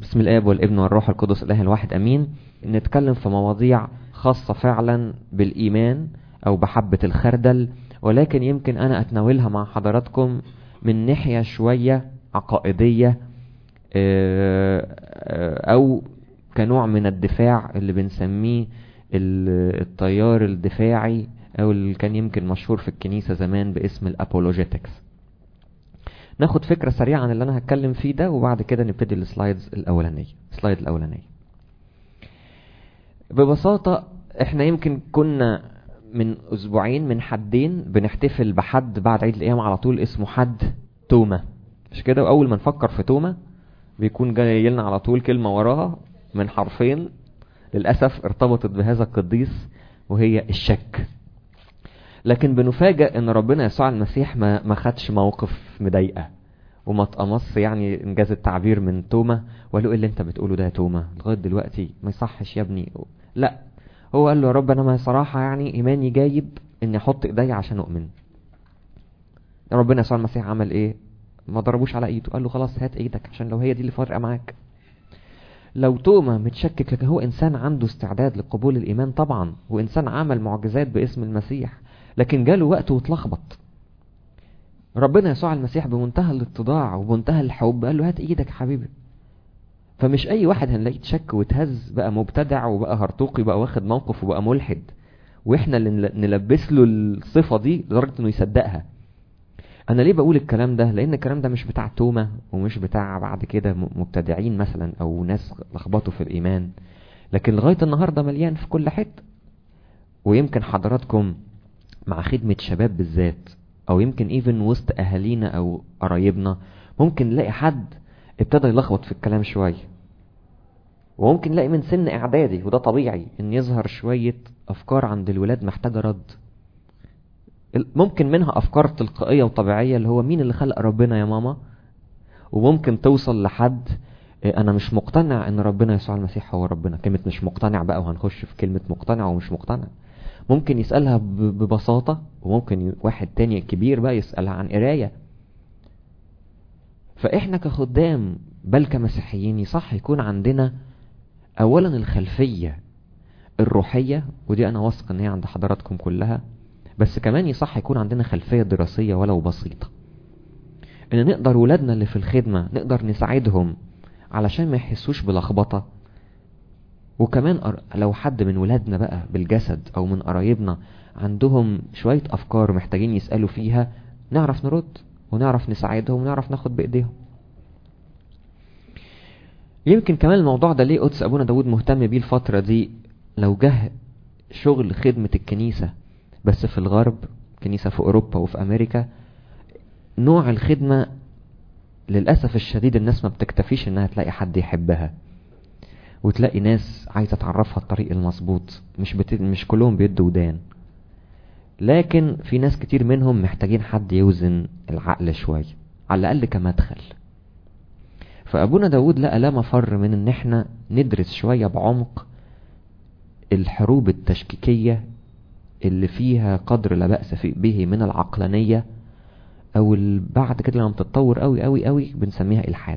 بسم الاب والابن والروح القدس الاله الواحد امين نتكلم في مواضيع خاصة فعلا بالايمان او بحبة الخردل ولكن يمكن انا اتناولها مع حضراتكم من ناحية شوية عقائدية او كنوع من الدفاع اللي بنسميه التيار الدفاعي او اللي كان يمكن مشهور في الكنيسة زمان باسم الابولوجيتكس ناخد فكرة سريعة عن اللي انا هتكلم فيه ده وبعد كده نبتدي السلايدز الاولانية السلايد الاولانية ببساطة احنا يمكن كنا من اسبوعين من حدين بنحتفل بحد بعد عيد القيامة على طول اسمه حد توما مش كده واول ما نفكر في توما بيكون جاي لنا على طول كلمة وراها من حرفين للأسف ارتبطت بهذا القديس وهي الشك لكن بنفاجأ ان ربنا يسوع المسيح ما ما خدش موقف مضايقه وما اتقمص يعني انجاز التعبير من توما وقال له ايه اللي انت بتقوله ده يا توما لغايه دلوقتي ما يصحش يا ابني لا هو قال له يا رب انا ما صراحه يعني ايماني جايب اني احط ايدي عشان اؤمن ربنا يسوع المسيح عمل ايه ما ضربوش على ايده قال له خلاص هات ايدك عشان لو هي دي اللي فارقه معاك لو توما متشكك لكن هو انسان عنده استعداد لقبول الايمان طبعا وانسان عمل معجزات باسم المسيح لكن جاله وقت واتلخبط ربنا يسوع المسيح بمنتهى الاتضاع وبمنتهى الحب قال له هات ايدك يا حبيبي فمش اي واحد هنلاقيه اتشك واتهز بقى مبتدع وبقى هرطوقي بقى واخد موقف وبقى ملحد واحنا اللي نلبس له الصفه دي لدرجه انه يصدقها انا ليه بقول الكلام ده لان الكلام ده مش بتاع توما ومش بتاع بعد كده مبتدعين مثلا او ناس لخبطوا في الايمان لكن لغايه النهارده مليان في كل حته ويمكن حضراتكم مع خدمة شباب بالذات او يمكن ايفن وسط اهالينا او قرايبنا ممكن نلاقي حد ابتدى يلخبط في الكلام شوية وممكن نلاقي من سن اعدادي وده طبيعي ان يظهر شوية افكار عند الولاد محتاجة رد ممكن منها افكار تلقائية وطبيعية اللي هو مين اللي خلق ربنا يا ماما وممكن توصل لحد انا مش مقتنع ان ربنا يسوع المسيح هو ربنا كلمة مش مقتنع بقى وهنخش في كلمة مقتنع ومش مقتنع ممكن يسألها ببساطة وممكن واحد تاني كبير بقى يسألها عن قراية فإحنا كخدام بل كمسيحيين صح يكون عندنا أولا الخلفية الروحية ودي أنا واثق إن هي عند حضراتكم كلها بس كمان يصح يكون عندنا خلفية دراسية ولو بسيطة إن نقدر ولادنا اللي في الخدمة نقدر نساعدهم علشان ما يحسوش بلخبطة وكمان لو حد من ولادنا بقى بالجسد او من قرايبنا عندهم شوية افكار محتاجين يسألوا فيها نعرف نرد ونعرف نساعدهم ونعرف ناخد بايديهم يمكن كمان الموضوع ده ليه قدس ابونا داود مهتم بيه الفترة دي لو جه شغل خدمة الكنيسة بس في الغرب كنيسة في اوروبا وفي امريكا نوع الخدمة للأسف الشديد الناس ما بتكتفيش انها تلاقي حد يحبها وتلاقي ناس عايزه تعرفها الطريق المظبوط مش بت... مش كلهم بيدوا ودان لكن في ناس كتير منهم محتاجين حد يوزن العقل شويه على الاقل كمدخل فابونا داود لقى لا مفر من ان احنا ندرس شويه بعمق الحروب التشكيكيه اللي فيها قدر لا باس في به من العقلانيه او بعد كده لما بتتطور قوي قوي قوي بنسميها الحاد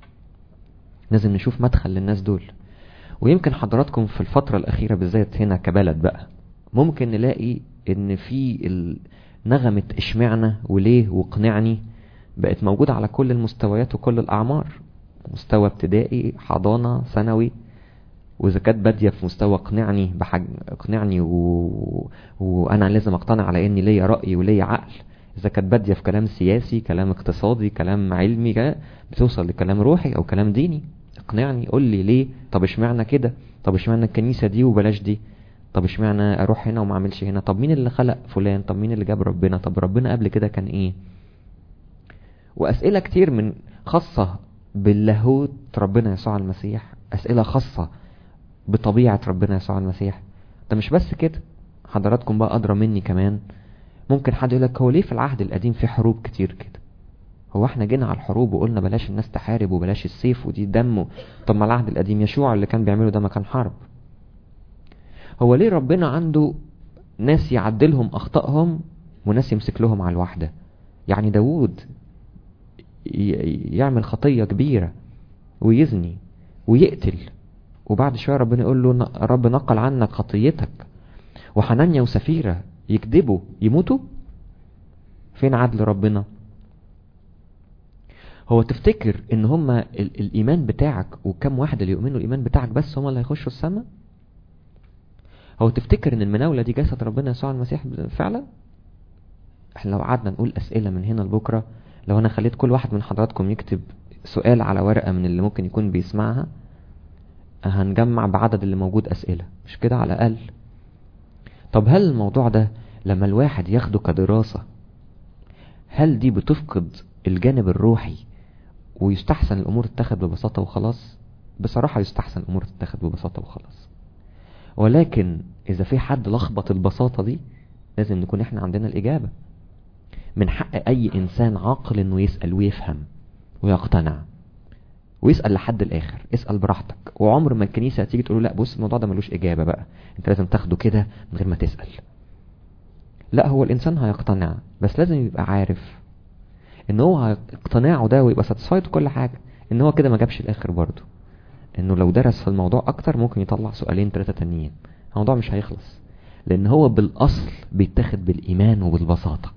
لازم نشوف مدخل للناس دول ويمكن حضراتكم في الفترة الأخيرة بالذات هنا كبلد بقى ممكن نلاقي إن في نغمة اشمعنى وليه واقنعني بقت موجودة على كل المستويات وكل الأعمار مستوى ابتدائي حضانة ثانوي وإذا كانت بادية في مستوى اقنعني بحج اقنعني و... وأنا لازم أقتنع على إني ليا رأي وليا عقل إذا كانت بادية في كلام سياسي كلام اقتصادي كلام علمي بتوصل لكلام روحي أو كلام ديني اقنعني قول لي ليه طب اشمعنى كده طب اشمعنى الكنيسة دي وبلاش دي طب اشمعنى اروح هنا وما اعملش هنا طب مين اللي خلق فلان طب مين اللي جاب ربنا طب ربنا قبل كده كان ايه واسئلة كتير من خاصة باللاهوت ربنا يسوع المسيح اسئلة خاصة بطبيعة ربنا يسوع المسيح ده مش بس كده حضراتكم بقى ادرى مني كمان ممكن حد يقول لك هو ليه في العهد القديم في حروب كتير كده هو احنا جينا على الحروب وقلنا بلاش الناس تحارب وبلاش السيف ودي دم طب ما العهد القديم يشوع اللي كان بيعمله ده ما كان حرب هو ليه ربنا عنده ناس يعدلهم اخطائهم وناس يمسك لهم على الواحدة يعني داوود يعمل خطية كبيرة ويزني ويقتل وبعد شوية ربنا يقول له رب نقل عنك خطيتك وحنانيا وسفيرة يكذبوا يموتوا فين عدل ربنا هو تفتكر ان هما الايمان بتاعك وكم واحد اللي يؤمنوا الايمان بتاعك بس هما اللي هيخشوا السماء هو تفتكر ان المناولة دي جسد ربنا يسوع المسيح فعلا احنا لو قعدنا نقول اسئلة من هنا لبكرة لو انا خليت كل واحد من حضراتكم يكتب سؤال على ورقة من اللي ممكن يكون بيسمعها هنجمع بعدد اللي موجود اسئلة مش كده على الاقل طب هل الموضوع ده لما الواحد ياخده كدراسة هل دي بتفقد الجانب الروحي ويستحسن الامور تتاخد ببساطة وخلاص بصراحة يستحسن الامور تتاخد ببساطة وخلاص ولكن اذا في حد لخبط البساطة دي لازم نكون احنا عندنا الاجابة من حق اي انسان عاقل انه يسأل ويفهم ويقتنع ويسأل لحد الاخر اسأل براحتك وعمر ما الكنيسة تيجي تقول لا بص الموضوع ده ملوش اجابة بقى انت لازم تاخده كده من غير ما تسأل لا هو الانسان هيقتنع بس لازم يبقى عارف ان هو اقتناعه ده ويبقى ساتسفايد كل حاجة ان هو كده ما جابش الاخر برضه انه لو درس في الموضوع اكتر ممكن يطلع سؤالين ثلاثة تانيين الموضوع مش هيخلص لان هو بالاصل بيتاخد بالايمان وبالبساطة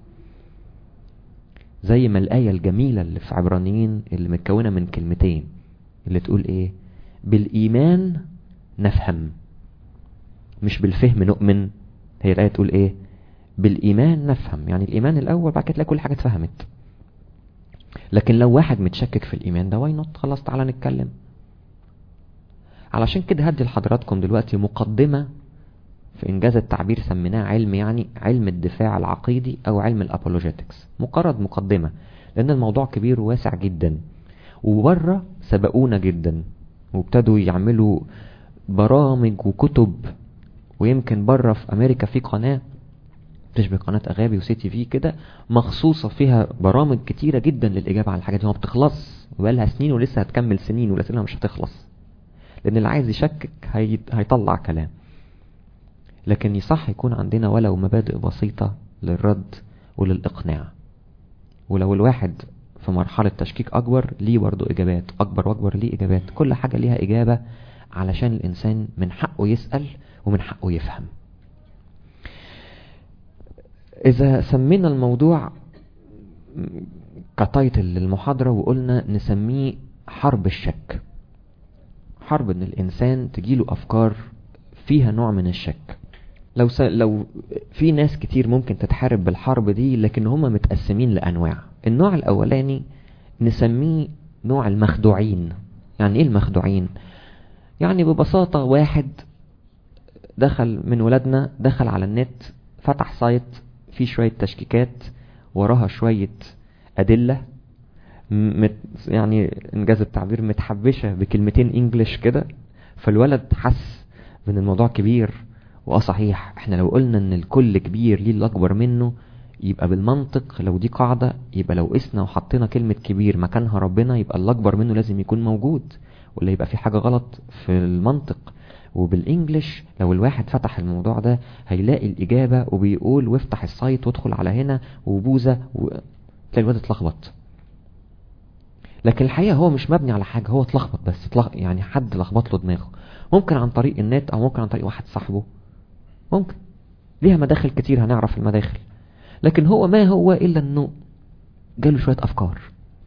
زي ما الآية الجميلة اللي في عبرانيين اللي متكونة من كلمتين اللي تقول ايه بالإيمان نفهم مش بالفهم نؤمن هي الآية تقول ايه بالإيمان نفهم يعني الإيمان الأول بعد كده تلاقي كل حاجة اتفهمت لكن لو واحد متشكك في الإيمان ده واي نوت خلاص تعالى نتكلم علشان كده هدي لحضراتكم دلوقتي مقدمة في إنجاز التعبير سميناه علم يعني علم الدفاع العقيدي أو علم الأبولوجيتكس مجرد مقدمة لأن الموضوع كبير وواسع جدا وبره سبقونا جدا وابتدوا يعملوا برامج وكتب ويمكن بره في أمريكا في قناة تشبه قناة أغابي وسي تي في كده مخصوصة فيها برامج كتيرة جدا للإجابة على الحاجات دي ما بتخلص وبقالها سنين ولسه هتكمل سنين والأسئلة مش هتخلص لأن اللي عايز يشكك هي... هيطلع كلام لكن يصح يكون عندنا ولو مبادئ بسيطة للرد وللإقناع ولو الواحد في مرحلة تشكيك أكبر ليه برضو إجابات أكبر وأكبر ليه إجابات كل حاجة ليها إجابة علشان الإنسان من حقه يسأل ومن حقه يفهم إذا سمينا الموضوع كتايتل للمحاضرة وقلنا نسميه حرب الشك حرب ان الانسان تجيله افكار فيها نوع من الشك لو س... لو في ناس كتير ممكن تتحارب بالحرب دي لكن هم متقسمين لانواع النوع الاولاني نسميه نوع المخدوعين يعني ايه المخدوعين يعني ببساطة واحد دخل من ولادنا دخل على النت فتح سايت فيه شوية تشكيكات وراها شوية أدلة مت يعني انجاز التعبير متحبشة بكلمتين انجلش كده فالولد حس من الموضوع كبير واه صحيح احنا لو قلنا ان الكل كبير ليه الاكبر منه يبقى بالمنطق لو دي قاعدة يبقى لو قسنا وحطينا كلمة كبير مكانها ربنا يبقى الاكبر منه لازم يكون موجود ولا يبقى في حاجة غلط في المنطق وبالانجلش لو الواحد فتح الموضوع ده هيلاقي الاجابة وبيقول وافتح السايت وادخل على هنا وبوزة و... تلاقي الواد اتلخبط لكن الحقيقة هو مش مبني على حاجة هو اتلخبط بس اتلخ... يعني حد لخبط له دماغه ممكن عن طريق النت او ممكن عن طريق واحد صاحبه ممكن ليها مداخل كتير هنعرف المداخل لكن هو ما هو الا انه جاله شوية افكار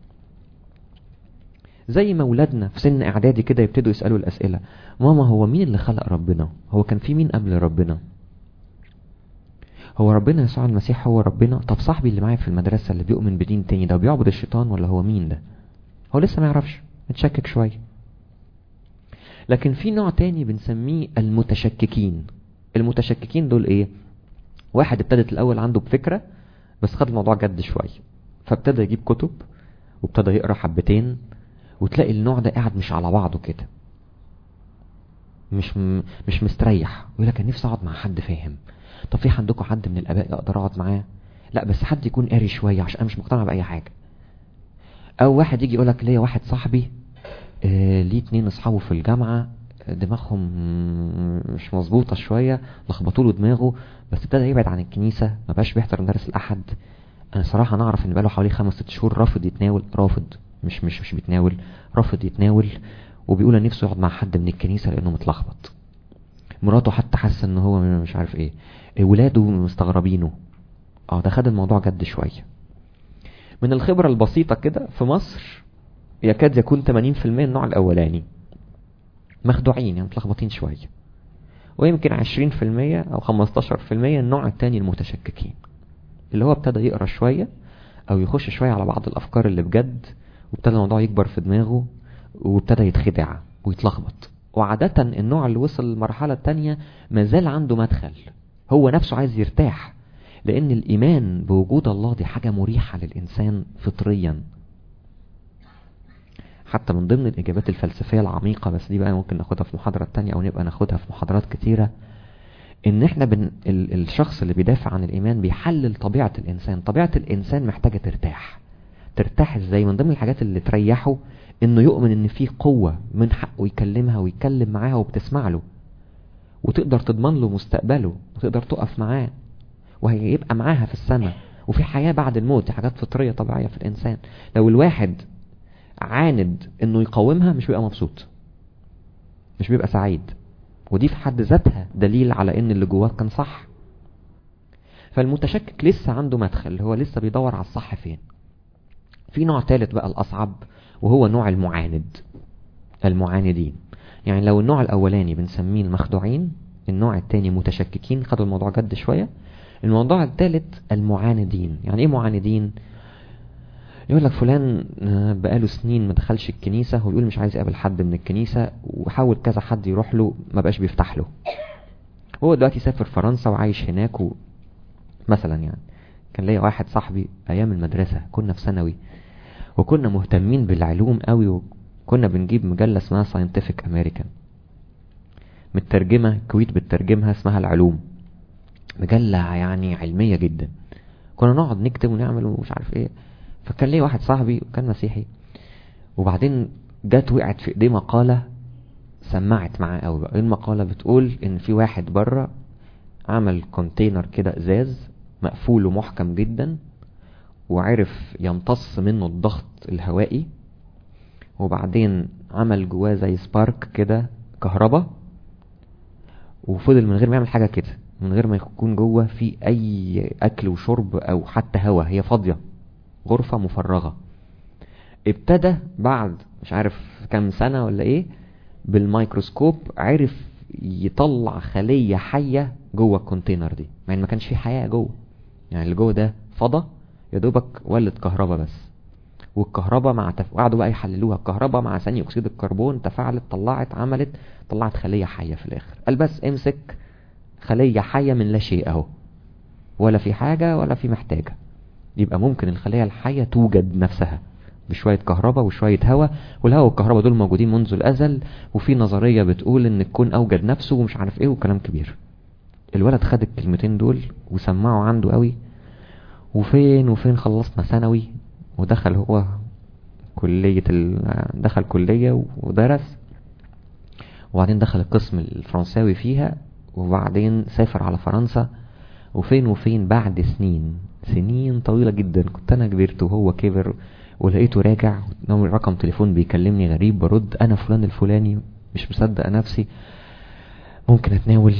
زي ما ولادنا في سن اعدادي كده يبتدوا يسألوا الاسئلة ماما هو مين اللي خلق ربنا هو كان في مين قبل ربنا هو ربنا يسوع المسيح هو ربنا طب صاحبي اللي معايا في المدرسة اللي بيؤمن بدين تاني ده بيعبد الشيطان ولا هو مين ده هو لسه ما يعرفش متشكك شوية لكن في نوع تاني بنسميه المتشككين المتشككين دول ايه واحد ابتدت الاول عنده بفكرة بس خد الموضوع جد شوية فابتدى يجيب كتب وابتدى يقرا حبتين وتلاقي النوع ده قاعد مش على بعضه كده مش م... مش مستريح يقول لك انا نفسي اقعد مع حد فاهم طب في عندكم حد من الاباء اقدر اقعد معاه لا بس حد يكون قاري شويه عشان انا مش مقتنع باي حاجه او واحد يجي يقول لك ليا واحد صاحبي آه ليه اتنين اصحابه في الجامعه دماغهم مش مظبوطه شويه لخبطوا له دماغه بس ابتدى يبعد عن الكنيسه ما بقاش بيحضر مدارس الاحد انا صراحه نعرف ان بقاله حوالي خمس ست شهور رافض يتناول رافض مش مش مش بيتناول رافض يتناول وبيقول نفسه يقعد مع حد من الكنيسة لانه متلخبط مراته حتى حاسه ان هو مش عارف ايه ولاده مستغربينه اه ده خد الموضوع جد شوية من الخبرة البسيطة كده في مصر يكاد يكون 80% النوع الاولاني مخدوعين يعني متلخبطين شوية ويمكن 20% او 15% النوع التاني المتشككين اللي هو ابتدى يقرا شوية او يخش شوية على بعض الافكار اللي بجد وابتدى الموضوع يكبر في دماغه وابتدى يتخدع ويتلخبط وعادة النوع اللي وصل للمرحلة التانية مازال عنده مدخل هو نفسه عايز يرتاح لان الايمان بوجود الله دي حاجة مريحة للانسان فطريا حتى من ضمن الاجابات الفلسفية العميقة بس دي بقى ممكن ناخدها في محاضرة تانية او نبقى ناخدها في محاضرات كتيرة ان احنا بن... ال... الشخص اللي بيدافع عن الايمان بيحلل طبيعة الانسان طبيعة الانسان محتاجة ترتاح ترتاح ازاي من ضمن الحاجات اللي تريحه انه يؤمن ان في قوة من حقه يكلمها ويتكلم معاها وبتسمع له وتقدر تضمن له مستقبله وتقدر تقف معاه وهيبقى معاها في السماء وفي حياة بعد الموت دي حاجات فطرية طبيعية في الانسان لو الواحد عاند انه يقاومها مش بيبقى مبسوط مش بيبقى سعيد ودي في حد ذاتها دليل على ان اللي جواه كان صح فالمتشكك لسه عنده مدخل هو لسه بيدور على الصح فين في نوع ثالث بقى الاصعب وهو نوع المعاند المعاندين يعني لو النوع الاولاني بنسميه المخدوعين النوع الثاني متشككين خدوا الموضوع جد شوية الموضوع الثالث المعاندين يعني ايه معاندين يقول لك فلان بقاله سنين ما دخلش الكنيسة ويقول مش عايز يقابل حد من الكنيسة وحاول كذا حد يروح له ما بقاش بيفتح له هو دلوقتي سافر فرنسا وعايش هناك و... مثلا يعني كان ليا واحد صاحبي ايام المدرسة كنا في ثانوي وكنا مهتمين بالعلوم قوي وكنا بنجيب مجلة اسمها ساينتفك امريكان مترجمة كويت بترجمها اسمها العلوم مجلة يعني علمية جدا كنا نقعد نكتب ونعمل ومش عارف ايه فكان ليه واحد صاحبي وكان مسيحي وبعدين جت وقعت في ايديه مقالة سمعت معاه قوي بقى المقالة بتقول ان في واحد بره عمل كونتينر كده ازاز مقفول ومحكم جدا وعرف يمتص منه الضغط الهوائي وبعدين عمل جواه زي سبارك كده كهرباء وفضل من غير ما يعمل حاجة كده من غير ما يكون جوه في اي اكل وشرب او حتى هوا هي فاضية غرفة مفرغة ابتدى بعد مش عارف كام سنة ولا ايه بالميكروسكوب عرف يطلع خلية حية جوه الكونتينر دي مع ان ما كانش في حياة جوه يعني اللي جوه ده فضى يا دوبك ولد كهرباء بس والكهرباء مع تف... قعدوا بقى يحللوها الكهرباء مع ثاني اكسيد الكربون تفاعلت طلعت عملت طلعت خلية حية في الاخر قال بس امسك خلية حية من لا شيء اهو ولا في حاجة ولا في محتاجة يبقى ممكن الخلية الحية توجد نفسها بشوية كهرباء وشوية هواء والهواء والكهرباء دول موجودين منذ الأزل وفي نظرية بتقول إن الكون أوجد نفسه ومش عارف إيه وكلام كبير الولد خد الكلمتين دول وسمعوا عنده قوي وفين وفين خلصنا ثانوي ودخل هو كلية ال... دخل كلية ودرس وبعدين دخل القسم الفرنساوي فيها وبعدين سافر على فرنسا وفين وفين بعد سنين سنين طويلة جدا كنت انا كبرت وهو كبر ولقيته راجع رقم تليفون بيكلمني غريب برد انا فلان الفلاني مش مصدق نفسي ممكن اتناول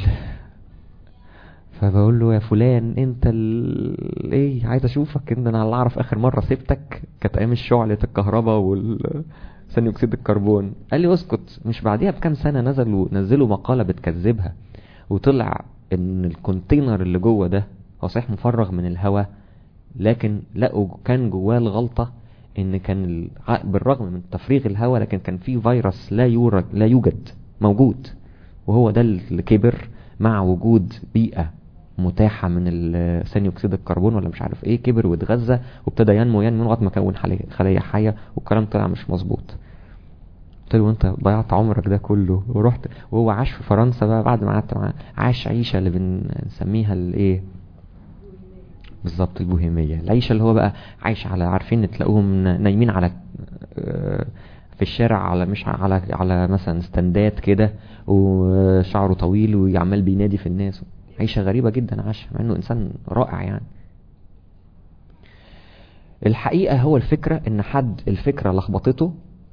فبقول له يا فلان انت ال... ايه عايز اشوفك ان انا اللي اعرف اخر مرة سبتك كانت ايام الشعلة الكهرباء وال ثاني اكسيد الكربون قال لي اسكت مش بعديها بكام سنة نزلوا نزلوا مقالة بتكذبها وطلع ان الكونتينر اللي جوه ده هو صحيح مفرغ من الهواء لكن لقوا كان جواه الغلطة ان كان بالرغم من تفريغ الهواء لكن كان في فيروس لا يورد لا يوجد موجود وهو ده اللي كبر مع وجود بيئة متاحة من ثاني اكسيد الكربون ولا مش عارف ايه كبر واتغذى وابتدى ينمو ينمو لغايه ما كون خلية حية والكلام طلع مش مظبوط قلت له انت ضيعت عمرك ده كله ورحت وهو عاش في فرنسا بقى بعد ما قعدت معاه عاش عيشة اللي بنسميها الايه بالظبط البوهيمية العيشة اللي هو بقى عايش على عارفين تلاقوهم نايمين على في الشارع على مش على على مثلا استندات كده وشعره طويل ويعمل بينادي في الناس عيشة غريبة جدا عاش مع انه انسان رائع يعني الحقيقة هو الفكرة ان حد الفكرة لخبطته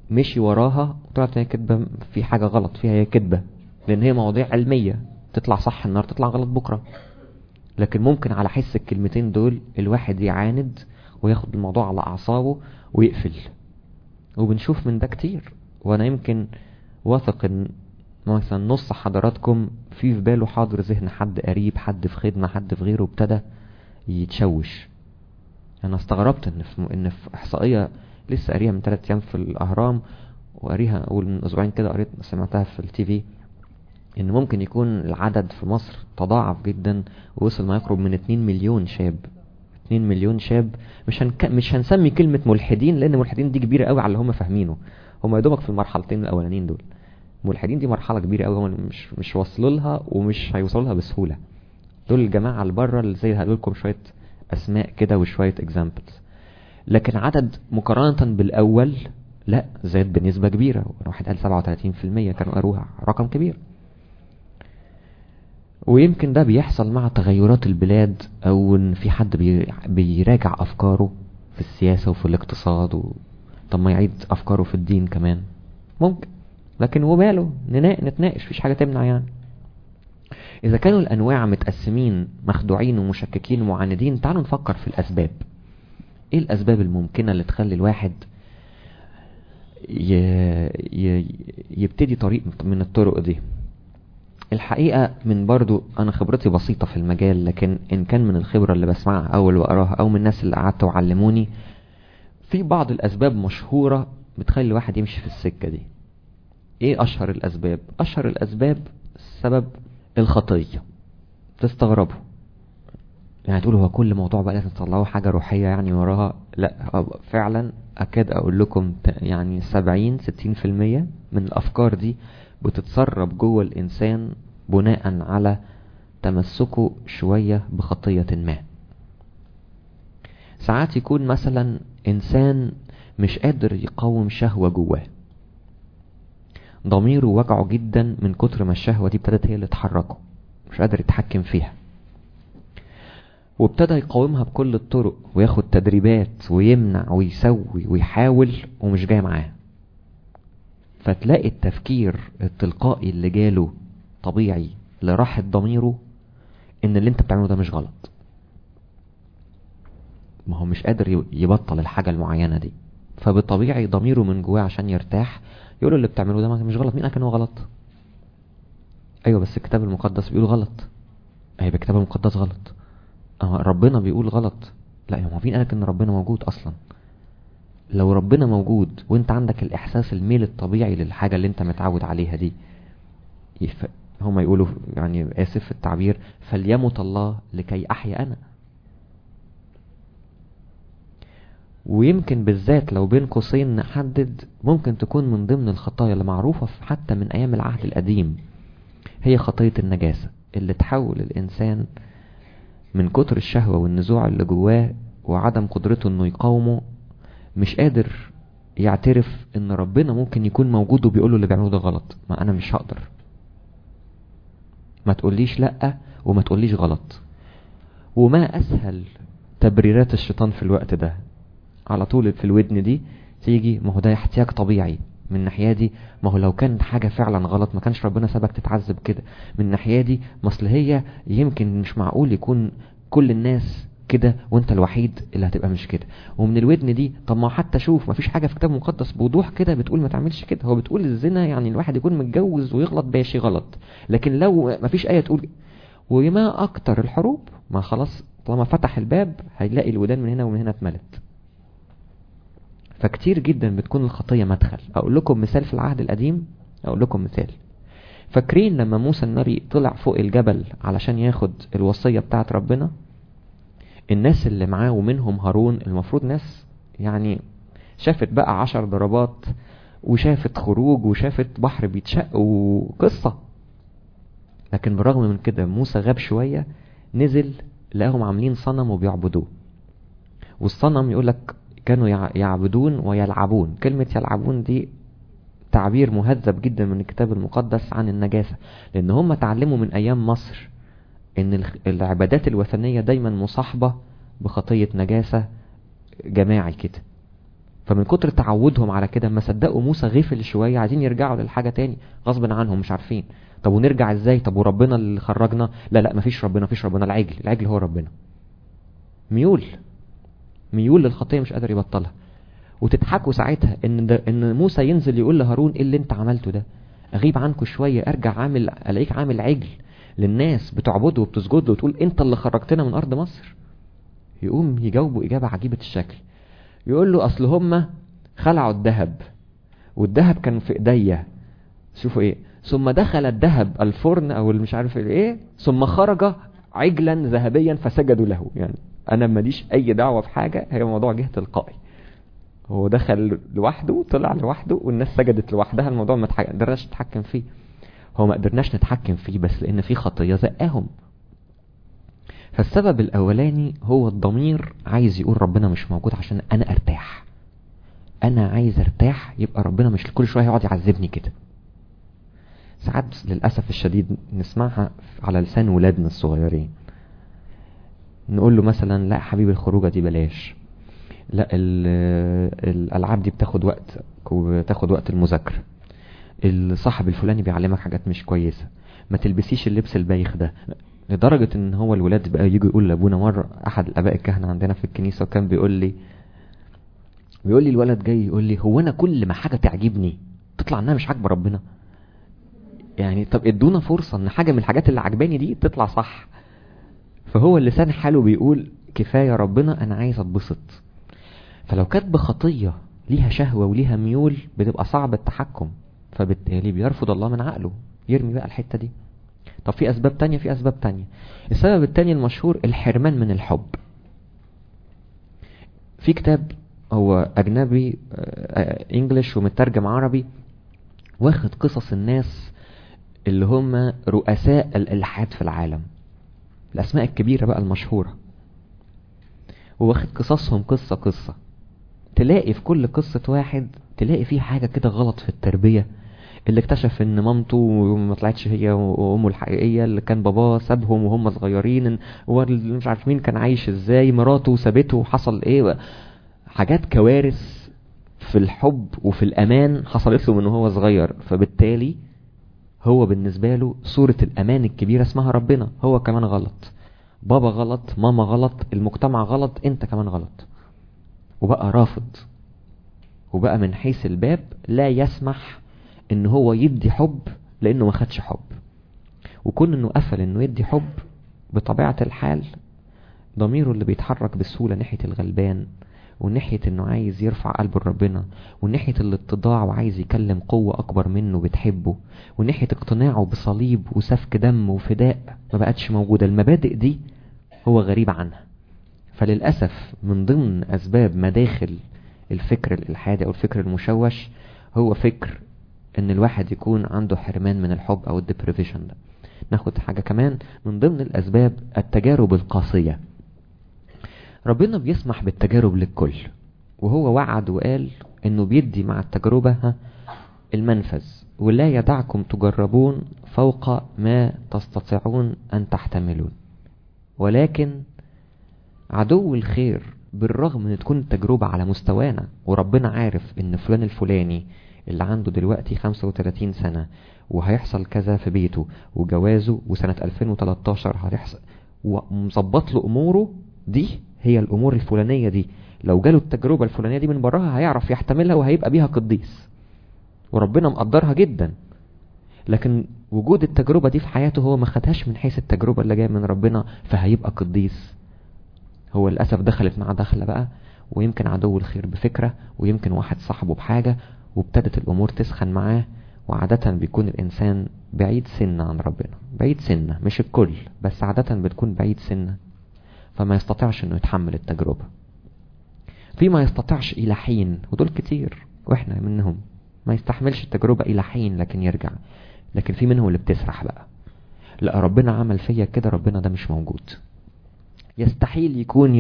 مشي وراها وطلعت هي كدبة في حاجة غلط فيها هي كدبة لان هي مواضيع علمية تطلع صح النهاردة تطلع غلط بكرة لكن ممكن على حس الكلمتين دول الواحد يعاند وياخد الموضوع على اعصابه ويقفل وبنشوف من ده كتير وانا يمكن واثق ان مثلا نص حضراتكم في في باله حاضر ذهن حد قريب حد في خدمة حد في غيره ابتدى يتشوش انا استغربت ان في ان في احصائية لسه قاريها من 3 ايام في الاهرام وقاريها اول من اسبوعين كده قريت سمعتها في التي في ان ممكن يكون العدد في مصر تضاعف جدا ووصل ما يقرب من 2 مليون شاب 2 مليون شاب مش هنك... مش هنسمي كلمة ملحدين لان ملحدين دي كبيرة قوي على اللي هم فاهمينه هم يا دوبك في المرحلتين الاولانيين دول ملحدين دي مرحلة كبيرة قوي هم مش مش واصلوا لها ومش هيوصلوا لها بسهولة دول الجماعة اللي بره اللي زي هقول لكم شوية اسماء كده وشوية اكزامبلز لكن عدد مقارنة بالاول لا زاد بنسبة كبيرة واحد قال 37% كانوا قروها رقم كبير ويمكن ده بيحصل مع تغيرات البلاد او ان في حد بي بيراجع افكاره في السياسة وفي الاقتصاد و... طب ما يعيد افكاره في الدين كمان ممكن لكن وماله نتناقش فيش حاجة تمنع يعني اذا كانوا الانواع متقسمين مخدوعين ومشككين ومعاندين تعالوا نفكر في الاسباب ايه الاسباب الممكنة اللي تخلي الواحد ي... ي... يبتدي طريق من الطرق دي الحقيقة من برضو انا خبرتي بسيطة في المجال لكن ان كان من الخبرة اللي بسمعها اول واقراها او من الناس اللي قعدت وعلموني في بعض الاسباب مشهورة بتخلي الواحد يمشي في السكة دي ايه اشهر الاسباب اشهر الاسباب سبب الخطية تستغربوا يعني تقولوا هو كل موضوع بقى لازم تطلعوا حاجة روحية يعني وراها لا فعلا اكاد اقول لكم يعني سبعين ستين في المية من الافكار دي بتتسرب جوه الانسان بناء على تمسكه شوية بخطية ما ساعات يكون مثلا انسان مش قادر يقاوم شهوة جواه ضميره وجعه جدا من كتر ما الشهوة دي ابتدت هي اللي تحركه مش قادر يتحكم فيها وابتدى يقاومها بكل الطرق وياخد تدريبات ويمنع ويسوي ويحاول ومش جاي معاه فتلاقي التفكير التلقائي اللي جاله طبيعي لراحة ضميره ان اللي انت بتعمله ده مش غلط ما هو مش قادر يبطل الحاجة المعينة دي فبالطبيعي ضميره من جواه عشان يرتاح يقول اللي بتعمله ده مش غلط مين قال انه غلط ايوه بس الكتاب المقدس بيقول غلط ايوه الكتاب المقدس غلط اه ربنا بيقول غلط لا هو مين قالك ان ربنا موجود اصلا لو ربنا موجود وانت عندك الاحساس الميل الطبيعي للحاجة اللي انت متعود عليها دي يف... هما يقولوا يعني اسف في التعبير فليمت الله لكي احيا انا ويمكن بالذات لو بين قوسين نحدد ممكن تكون من ضمن الخطايا اللي معروفة حتى من ايام العهد القديم هي خطية النجاسة اللي تحول الانسان من كتر الشهوة والنزوع اللي جواه وعدم قدرته انه يقاومه مش قادر يعترف ان ربنا ممكن يكون موجود وبيقوله اللي بيعمله ده غلط ما انا مش هقدر ما تقوليش لا وما تقوليش غلط وما اسهل تبريرات الشيطان في الوقت ده على طول في الودن دي تيجي ما هو ده احتياج طبيعي من ناحية دي ما هو لو كان حاجة فعلا غلط ما كانش ربنا سابك تتعذب كده من ناحية دي ما اصل هي يمكن مش معقول يكون كل الناس كده وانت الوحيد اللي هتبقى مش كده ومن الودن دي طب ما حتى شوف ما فيش حاجة في كتاب مقدس بوضوح كده بتقول ما تعملش كده هو بتقول الزنا يعني الواحد يكون متجوز ويغلط باشي غلط لكن لو ما فيش آية تقول وما اكتر الحروب ما خلاص طالما فتح الباب هيلاقي الودان من هنا ومن هنا اتملت فكتير جدا بتكون الخطية مدخل اقول لكم مثال في العهد القديم اقول لكم مثال فاكرين لما موسى النبي طلع فوق الجبل علشان ياخد الوصية بتاعت ربنا الناس اللي معاه ومنهم هارون المفروض ناس يعني شافت بقى عشر ضربات وشافت خروج وشافت بحر بيتشق وقصة لكن بالرغم من كده موسى غاب شوية نزل لقاهم عاملين صنم وبيعبدوه والصنم يقولك كانوا يعبدون ويلعبون كلمة يلعبون دي تعبير مهذب جدا من الكتاب المقدس عن النجاسة لان هم تعلموا من ايام مصر ان العبادات الوثنية دايما مصاحبة بخطية نجاسة جماعي كده فمن كتر تعودهم على كده اما صدقوا موسى غفل شويه عايزين يرجعوا للحاجه تاني غصب عنهم مش عارفين طب ونرجع ازاي طب وربنا اللي خرجنا لا لا مفيش ربنا مفيش ربنا العجل العجل هو ربنا ميول ميول للخطيه مش قادر يبطلها وتضحكوا ساعتها ان ده ان موسى ينزل يقول لهارون ايه اللي انت عملته ده اغيب عنكم شويه ارجع عامل الاقيك عامل عجل للناس بتعبده وبتسجد له وتقول انت اللي خرجتنا من ارض مصر يقوم يجاوبوا اجابه عجيبه الشكل يقول له اصل هم خلعوا الذهب والذهب كان في ايديا شوفوا ايه ثم دخل الذهب الفرن او مش عارف ايه ثم خرج عجلا ذهبيا فسجدوا له يعني انا ماليش اي دعوه في حاجه هي موضوع جه تلقائي هو دخل لوحده طلع لوحده والناس سجدت لوحدها الموضوع ما قدرناش نتحكم فيه هو ما قدرناش نتحكم فيه بس لان في خطيه زقاهم فالسبب الاولاني هو الضمير عايز يقول ربنا مش موجود عشان انا ارتاح انا عايز ارتاح يبقى ربنا مش كل شويه يقعد يعذبني كده ساعات للاسف الشديد نسمعها على لسان ولادنا الصغيرين نقول له مثلا لا حبيبي الخروجه دي بلاش لا الالعاب دي بتاخد وقت وبتاخد وقت المذاكره الصاحب الفلاني بيعلمك حاجات مش كويسه ما تلبسيش اللبس البايخ ده لدرجة ان هو الولاد بقى يجوا يقول لابونا مرة احد الاباء الكهنة عندنا في الكنيسة وكان بيقول لي بيقول لي الولد جاي يقول لي هو انا كل ما حاجة تعجبني تطلع انها مش عاجبة ربنا يعني طب ادونا فرصة ان حاجة من الحاجات اللي عجباني دي تطلع صح فهو اللسان حاله بيقول كفاية ربنا انا عايز اتبسط فلو كانت بخطية ليها شهوة وليها ميول بتبقى صعب التحكم فبالتالي بيرفض الله من عقله يرمي بقى الحتة دي طب في اسباب تانية في اسباب تانية السبب التاني المشهور الحرمان من الحب في كتاب هو اجنبي انجلش ومترجم عربي واخد قصص الناس اللي هم رؤساء الالحاد في العالم الاسماء الكبيرة بقى المشهورة واخد قصصهم قصة قصة تلاقي في كل قصة واحد تلاقي فيه حاجة كده غلط في التربية اللي اكتشف ان مامته ما طلعتش هي امه الحقيقيه اللي كان باباه سابهم وهم صغيرين مش عارف مين كان عايش ازاي مراته سابته وحصل ايه حاجات كوارث في الحب وفي الامان حصلت له من وهو صغير فبالتالي هو بالنسبه له صوره الامان الكبيره اسمها ربنا هو كمان غلط بابا غلط ماما غلط المجتمع غلط انت كمان غلط وبقى رافض وبقى من حيث الباب لا يسمح ان هو يدي حب لانه ما خدش حب وكون انه قفل انه يدي حب بطبيعة الحال ضميره اللي بيتحرك بسهولة ناحية الغلبان وناحية انه عايز يرفع قلبه لربنا وناحية الاتضاع وعايز يكلم قوة اكبر منه بتحبه وناحية اقتناعه بصليب وسفك دم وفداء ما بقتش موجودة المبادئ دي هو غريب عنها فللأسف من ضمن اسباب مداخل الفكر الالحادي او الفكر المشوش هو فكر ان الواحد يكون عنده حرمان من الحب او الديبريفيشن ده ناخد حاجة كمان من ضمن الاسباب التجارب القاسية ربنا بيسمح بالتجارب للكل وهو وعد وقال انه بيدي مع التجربة المنفذ ولا يدعكم تجربون فوق ما تستطيعون ان تحتملون ولكن عدو الخير بالرغم ان تكون التجربة على مستوانا وربنا عارف ان فلان الفلاني اللي عنده دلوقتي 35 سنة وهيحصل كذا في بيته وجوازه وسنة 2013 هيحصل ومظبط له اموره دي هي الامور الفلانية دي لو جاله التجربة الفلانية دي من براها هيعرف يحتملها وهيبقى بيها قديس وربنا مقدرها جدا لكن وجود التجربة دي في حياته هو ما خدهاش من حيث التجربة اللي جاية من ربنا فهيبقى قديس هو للأسف دخلت معاه دخلة بقى ويمكن عدو الخير بفكرة ويمكن واحد صاحبه بحاجة وابتدت الأمور تسخن معاه وعادة بيكون الإنسان بعيد سنة عن ربنا بعيد سنة مش الكل بس عادة بتكون بعيد سنة فما يستطيعش انه يتحمل التجربة في ما يستطيعش إلى حين ودول كتير وإحنا منهم ما يستحملش التجربة إلى حين لكن يرجع لكن في منهم اللي بتسرح بقى لا ربنا عمل فيا كده ربنا ده مش موجود يستحيل يكون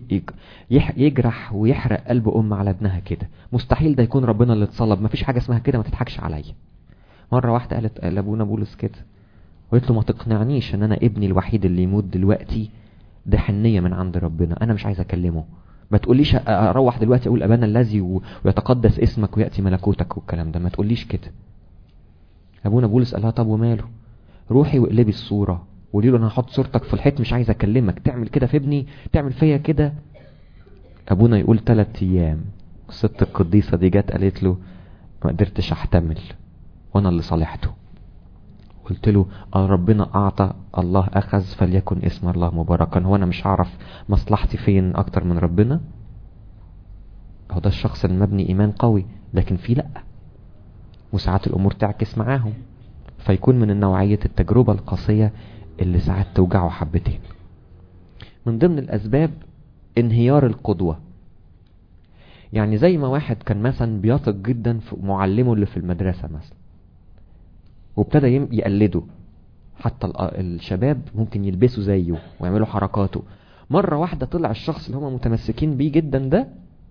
يجرح ويحرق قلب أم على ابنها كده مستحيل ده يكون ربنا اللي اتصلب مفيش حاجة اسمها كده ما تضحكش عليا مرة واحدة قالت لابونا بولس كده قلت له ما تقنعنيش ان انا ابني الوحيد اللي يموت دلوقتي ده حنية من عند ربنا انا مش عايز اكلمه ما تقوليش اروح دلوقتي اقول ابانا الذي ويتقدس اسمك وياتي ملكوتك والكلام ده ما تقوليش كده ابونا بولس قال لها طب وماله روحي واقلبي الصوره وقولي له انا هحط صورتك في الحيط مش عايز اكلمك تعمل كده في ابني تعمل فيا كده ابونا يقول ثلاث ايام الست القديسه دي جت قالت له ما قدرتش احتمل وانا اللي صالحته قلت له آه ربنا اعطى الله اخذ فليكن اسم الله مباركا هو انا مش هعرف مصلحتي فين اكتر من ربنا هو ده الشخص المبني ايمان قوي لكن في لا وساعات الامور تعكس معاهم فيكون من نوعية التجربة القاسية اللي ساعات توجعه حبتين من ضمن الاسباب انهيار القدوة يعني زي ما واحد كان مثلا بيثق جدا في معلمه اللي في المدرسة مثلا وابتدى يقلده حتى الشباب ممكن يلبسوا زيه ويعملوا حركاته مرة واحدة طلع الشخص اللي هم متمسكين بيه جدا ده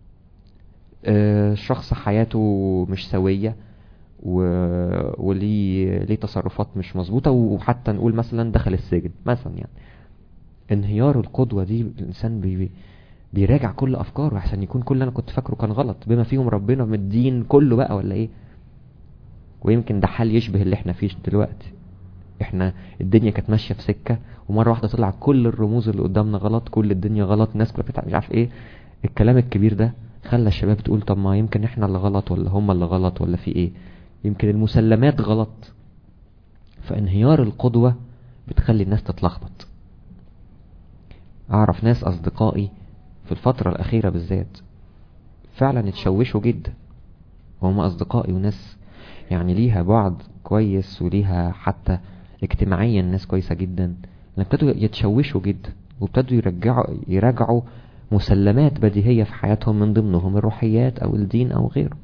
شخص حياته مش سوية وليه ليه تصرفات مش مظبوطة وحتى نقول مثلا دخل السجن مثلا يعني انهيار القدوة دي الإنسان بي بيراجع كل أفكاره عشان يكون كل اللي أنا كنت فاكره كان غلط بما فيهم ربنا من الدين كله بقى ولا إيه ويمكن ده حال يشبه اللي احنا فيه دلوقتي احنا الدنيا كانت ماشيه في سكه ومره واحده طلع كل الرموز اللي قدامنا غلط كل الدنيا غلط الناس كلها بتاع مش عارف ايه الكلام الكبير ده خلى الشباب تقول طب ما يمكن احنا اللي غلط ولا هم اللي غلط ولا في ايه يمكن المسلمات غلط فانهيار القدوه بتخلي الناس تتلخبط اعرف ناس اصدقائي في الفتره الاخيره بالذات فعلا اتشوشوا جدا وهم اصدقائي وناس يعني ليها بعد كويس وليها حتى اجتماعيا ناس كويسة جدا ابتدوا يتشوشوا جدا وابتدوا يرجعوا يراجعوا مسلمات بديهية في حياتهم من ضمنهم الروحيات او الدين او غيره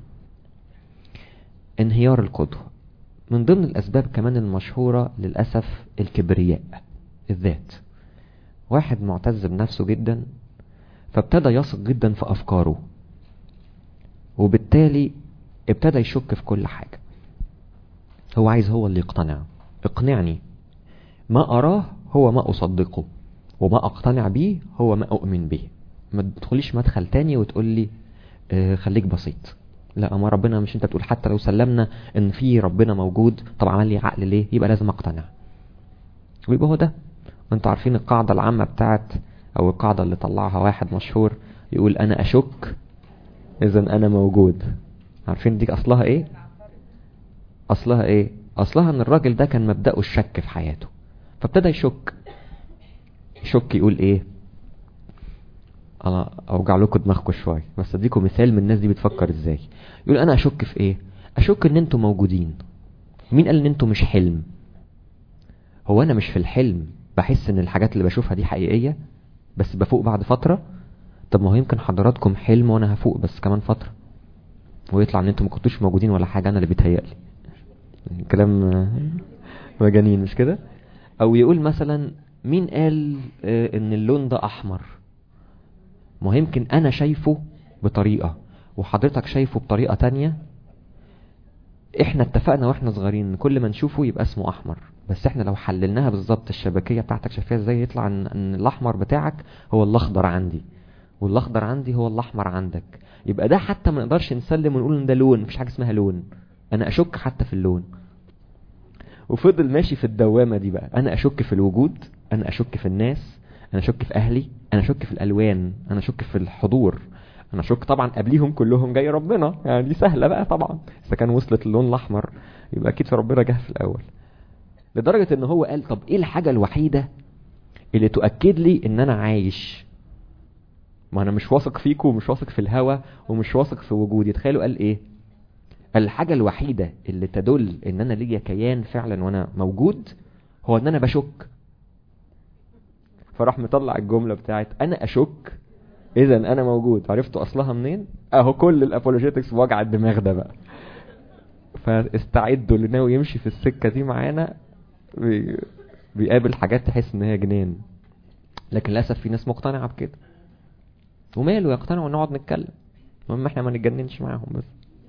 انهيار القدوة من ضمن الاسباب كمان المشهورة للأسف الكبرياء الذات واحد معتز بنفسه جدا فابتدى يثق جدا في افكاره وبالتالي ابتدى يشك في كل حاجة هو عايز هو اللي يقتنع اقنعني ما أراه هو ما أصدقه وما أقتنع به هو ما أؤمن به ما تدخليش مدخل تاني وتقول لي اه خليك بسيط لا ما ربنا مش انت بتقول حتى لو سلمنا ان في ربنا موجود طب عمل لي عقل ليه يبقى لازم اقتنع ويبقى هو ده انتوا عارفين القاعدة العامة بتاعت او القاعدة اللي طلعها واحد مشهور يقول انا اشك اذا انا موجود عارفين دي اصلها ايه اصلها ايه اصلها ان الراجل ده كان مبدأه الشك في حياته فابتدى يشك يشك يقول ايه انا اوجع لكم دماغكم شويه بس اديكم مثال من الناس دي بتفكر ازاي يقول انا اشك في ايه اشك ان انتوا موجودين مين قال ان انتوا مش حلم هو انا مش في الحلم بحس ان الحاجات اللي بشوفها دي حقيقيه بس بفوق بعد فتره طب ما هو يمكن حضراتكم حلم وانا هفوق بس كمان فتره ويطلع ان انتوا ما كنتوش موجودين ولا حاجه انا اللي بيتهيألي كلام مجانين مش كده او يقول مثلا مين قال ان اللون ده احمر ما يمكن انا شايفه بطريقة وحضرتك شايفه بطريقة تانية احنا اتفقنا واحنا صغيرين كل ما نشوفه يبقى اسمه احمر بس احنا لو حللناها بالظبط الشبكية بتاعتك شايفها ازاي يطلع ان, ان الاحمر بتاعك هو الاخضر عندي والاخضر عندي هو الاحمر عندك يبقى ده حتى ما نقدرش نسلم ونقول ان ده لون مفيش حاجه اسمها لون انا اشك حتى في اللون وفضل ماشي في الدوامه دي بقى انا اشك في الوجود انا اشك في الناس انا اشك في اهلي انا اشك في الالوان انا اشك في الحضور انا اشك طبعا قبليهم كلهم جاي ربنا يعني دي سهله بقى طبعا اذا كان وصلت اللون الاحمر يبقى اكيد في ربنا جه في الاول لدرجه ان هو قال طب ايه الحاجه الوحيده اللي تؤكد لي ان انا عايش ما انا مش واثق فيكم ومش واثق في الهوى ومش واثق في وجودي تخيلوا قال ايه الحاجة الوحيدة اللي تدل ان انا ليا كيان فعلا وانا موجود هو ان انا بشك فراح مطلع الجملة بتاعت انا اشك اذا انا موجود عرفتوا اصلها منين اهو كل الابولوجيتكس وجع الدماغ ده بقى فاستعدوا اللي ناوي يمشي في السكة دي معانا بي... بيقابل حاجات تحس ان هي جنان لكن للاسف في ناس مقتنعة بكده وماله يقتنعوا نقعد نتكلم المهم احنا ما نتجننش معاهم بس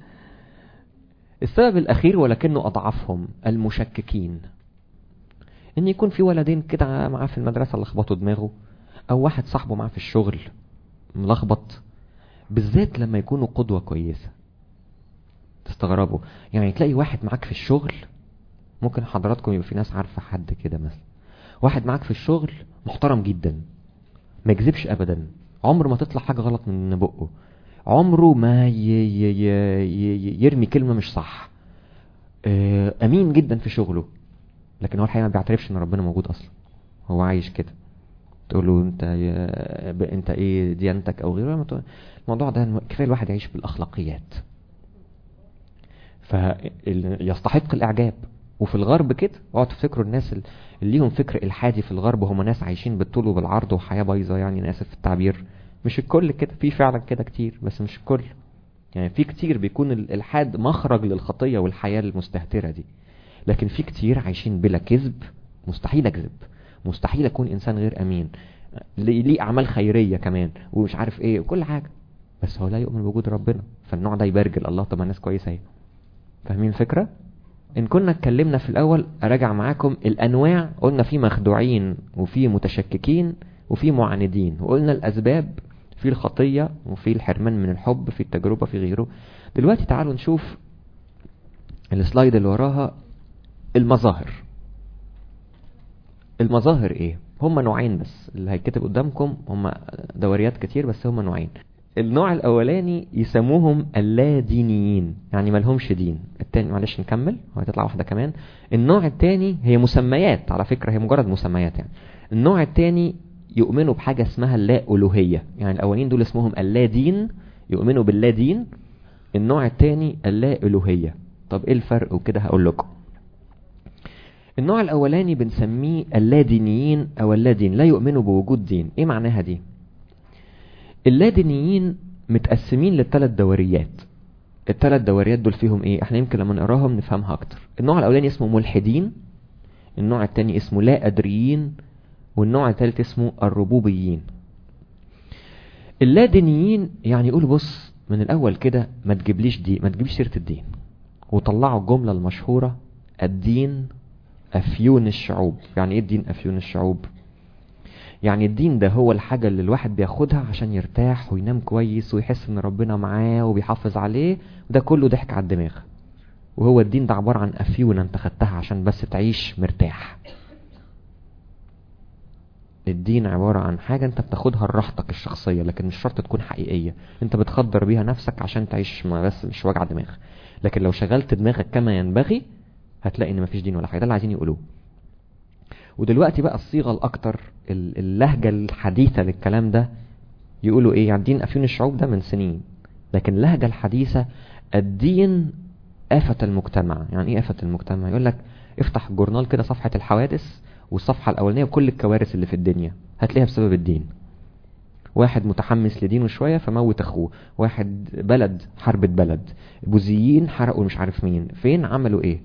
السبب الاخير ولكنه اضعفهم المشككين ان يكون في ولدين كده معاه في المدرسة لخبطوا دماغه او واحد صاحبه معاه في الشغل ملخبط بالذات لما يكونوا قدوة كويسة تستغربوا يعني تلاقي واحد معاك في الشغل ممكن حضراتكم يبقى في ناس عارفة حد كده مثلا واحد معاك في الشغل محترم جدا ما يكذبش ابدا عمر ما تطلع حاجة غلط من بقه عمره ما ي... ي... ي... يرمي كلمة مش صح امين جدا في شغله لكن هو الحقيقة ما بيعترفش ان ربنا موجود اصلا هو عايش كده تقول له انت يا... انت ايه ديانتك او غيره الموضوع ده كفايه الواحد يعيش بالاخلاقيات فيستحق الاعجاب وفي الغرب كده اقعدوا تفتكروا الناس اللي ليهم فكر الحادي في الغرب هم ناس عايشين بالطول وبالعرض وحياه بايظه يعني انا اسف في التعبير مش الكل كده في فعلا كده كتير بس مش الكل يعني في كتير بيكون الالحاد مخرج للخطيه والحياه المستهتره دي لكن في كتير عايشين بلا كذب مستحيل اكذب مستحيل اكون انسان غير امين ليه اعمال خيريه كمان ومش عارف ايه وكل حاجه بس هو لا يؤمن بوجود ربنا فالنوع ده يبرجل الله طب الناس كويسه اهي فاهمين الفكره ان كنا اتكلمنا في الاول اراجع معاكم الانواع قلنا في مخدوعين وفي متشككين وفي معاندين وقلنا الاسباب في الخطية وفي الحرمان من الحب في التجربة في غيره دلوقتي تعالوا نشوف السلايد اللي وراها المظاهر المظاهر ايه هما نوعين بس اللي هيتكتب قدامكم هما دوريات كتير بس هما نوعين النوع الاولاني يسموهم اللادينيين يعني ملهمش دين التاني معلش نكمل وهتطلع واحده كمان النوع التاني هي مسميات على فكره هي مجرد مسميات يعني النوع التاني يؤمنوا بحاجه اسمها اللا الوهيه يعني الاولين دول اسمهم اللا دين يؤمنوا باللا دين النوع التاني اللا الوهيه طب ايه الفرق وكده هقول لكم النوع الاولاني بنسميه اللادينيين او اللادين لا يؤمنوا بوجود دين ايه معناها دي اللادينيين متقسمين لثلاث دوريات الثلاث دوريات دول فيهم ايه احنا يمكن لما نقراهم نفهمها اكتر النوع الاولاني اسمه ملحدين النوع الثاني اسمه لا ادريين والنوع الثالث اسمه الربوبيين اللادينيين يعني يقولوا بص من الاول كده ما تجيبليش دي ما تجيبليش سيره الدين وطلعوا الجمله المشهوره الدين افيون الشعوب يعني ايه الدين افيون الشعوب يعني الدين ده هو الحاجة اللي الواحد بياخدها عشان يرتاح وينام كويس ويحس ان ربنا معاه وبيحافظ عليه وده كله ضحك على الدماغ وهو الدين ده عبارة عن افيونة انت خدتها عشان بس تعيش مرتاح الدين عبارة عن حاجة انت بتاخدها لراحتك الشخصية لكن مش شرط تكون حقيقية انت بتخدر بيها نفسك عشان تعيش ما بس مش وجع دماغ لكن لو شغلت دماغك كما ينبغي هتلاقي ان مفيش دين ولا حاجة ده اللي عايزين يقولوه ودلوقتي بقى الصيغة الاكتر اللهجة الحديثة للكلام ده يقولوا ايه يعني دين افيون الشعوب ده من سنين لكن اللهجة الحديثة الدين آفة المجتمع يعني ايه آفة المجتمع يقول لك افتح الجورنال كده صفحة الحوادث والصفحة الأولانية وكل الكوارث اللي في الدنيا هتلاقيها بسبب الدين واحد متحمس لدينه شوية فموت أخوه واحد بلد حربة بلد بوذيين حرقوا مش عارف مين فين عملوا ايه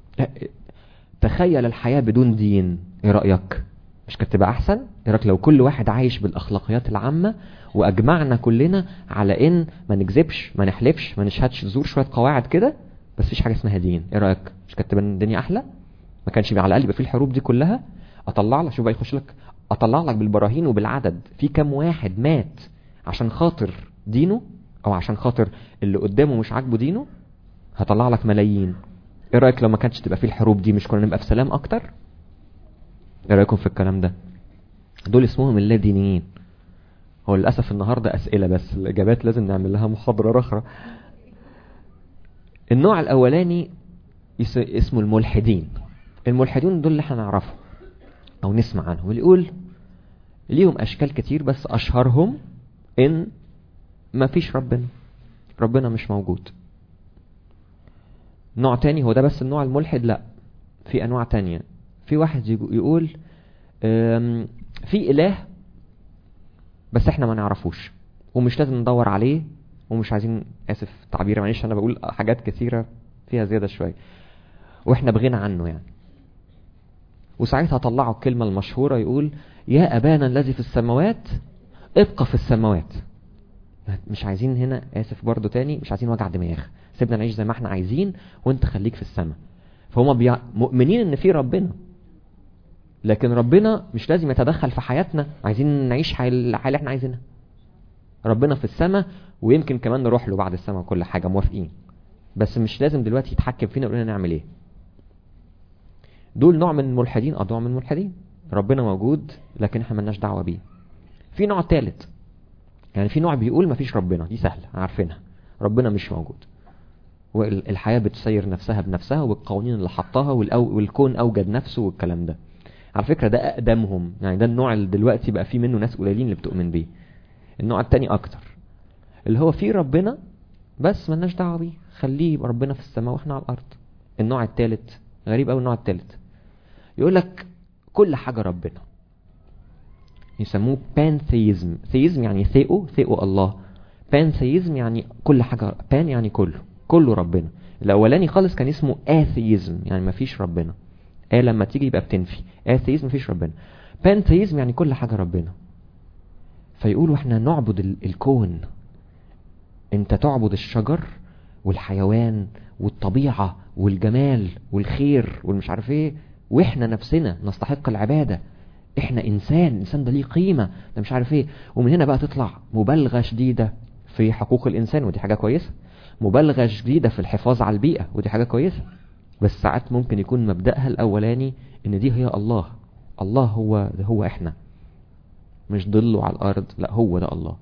تخيل الحياة بدون دين ايه رأيك مش كانت تبقى احسن ايه رايك لو كل واحد عايش بالاخلاقيات العامة واجمعنا كلنا على ان ما نكذبش ما نحلفش ما نشهدش زور شوية قواعد كده بس فيش حاجة اسمها دين ايه رأيك مش كانت تبقى الدنيا احلى ما كانش على الاقل يبقى في الحروب دي كلها اطلع لك شوف بقى يخش لك اطلع لك بالبراهين وبالعدد في كام واحد مات عشان خاطر دينه او عشان خاطر اللي قدامه مش عاجبه دينه هطلع لك ملايين ايه رايك لو ما كانتش تبقى في الحروب دي مش كنا نبقى في سلام اكتر ايه رايكم في الكلام ده دول اسمهم اللادينيين هو للاسف النهارده اسئله بس الاجابات لازم نعمل لها محاضره اخرى النوع الاولاني اسمه الملحدين الملحدين دول اللي احنا نعرفهم او نسمع عنهم اللي يقول ليهم اشكال كتير بس اشهرهم ان ما فيش ربنا ربنا مش موجود نوع تاني هو ده بس النوع الملحد لا في انواع تانية في واحد يقول في اله بس احنا ما نعرفوش ومش لازم ندور عليه ومش عايزين اسف تعبير معلش انا بقول حاجات كثيره فيها زياده شويه واحنا بغنى عنه يعني وساعتها طلعوا الكلمه المشهوره يقول يا ابانا الذي في السماوات ابقى في السماوات مش عايزين هنا اسف برضو تاني مش عايزين وجع دماغ سيبنا نعيش زي ما احنا عايزين وانت خليك في السماء فهم بيع... مؤمنين ان في ربنا لكن ربنا مش لازم يتدخل في حياتنا عايزين نعيش الحياه اللي احنا عايزينها ربنا في السماء ويمكن كمان نروح له بعد السماء وكل حاجة موافقين بس مش لازم دلوقتي يتحكم فينا ويقول لنا نعمل ايه دول نوع من الملحدين اه نوع من الملحدين ربنا موجود لكن احنا ملناش دعوة بيه في نوع ثالث يعني في نوع بيقول مفيش ربنا دي سهلة عارفينها ربنا مش موجود والحياة بتسير نفسها بنفسها وبالقوانين اللي حطها والكون أوجد نفسه والكلام ده على فكرة ده أقدمهم يعني ده النوع اللي دلوقتي بقى فيه منه ناس قليلين اللي بتؤمن بيه النوع التاني أكتر اللي هو فيه ربنا بس ملناش دعوة بيه خليه يبقى ربنا في السماء واحنا على الأرض النوع التالت غريب أوي النوع التالت يقول لك كل حاجة ربنا يسموه بانثيزم ثيزم يعني ثيو ثيو الله بانثيزم يعني كل حاجة بان يعني كله كله ربنا الاولاني خالص كان اسمه اثيزم يعني مفيش ربنا آه لما تيجي يبقى بتنفي اثيزم مفيش ربنا بانثيزم يعني كل حاجة ربنا فيقولوا احنا نعبد الكون انت تعبد الشجر والحيوان والطبيعة والجمال والخير والمش عارف ايه واحنا نفسنا نستحق العبادة احنا انسان انسان ده ليه قيمة ده مش عارف ايه ومن هنا بقى تطلع مبالغة شديدة في حقوق الانسان ودي حاجة كويسة مبالغة شديدة في الحفاظ على البيئة ودي حاجة كويسة بس ساعات ممكن يكون مبدأها الاولاني ان دي هي الله الله هو ده هو احنا مش ضله على الارض لا هو ده الله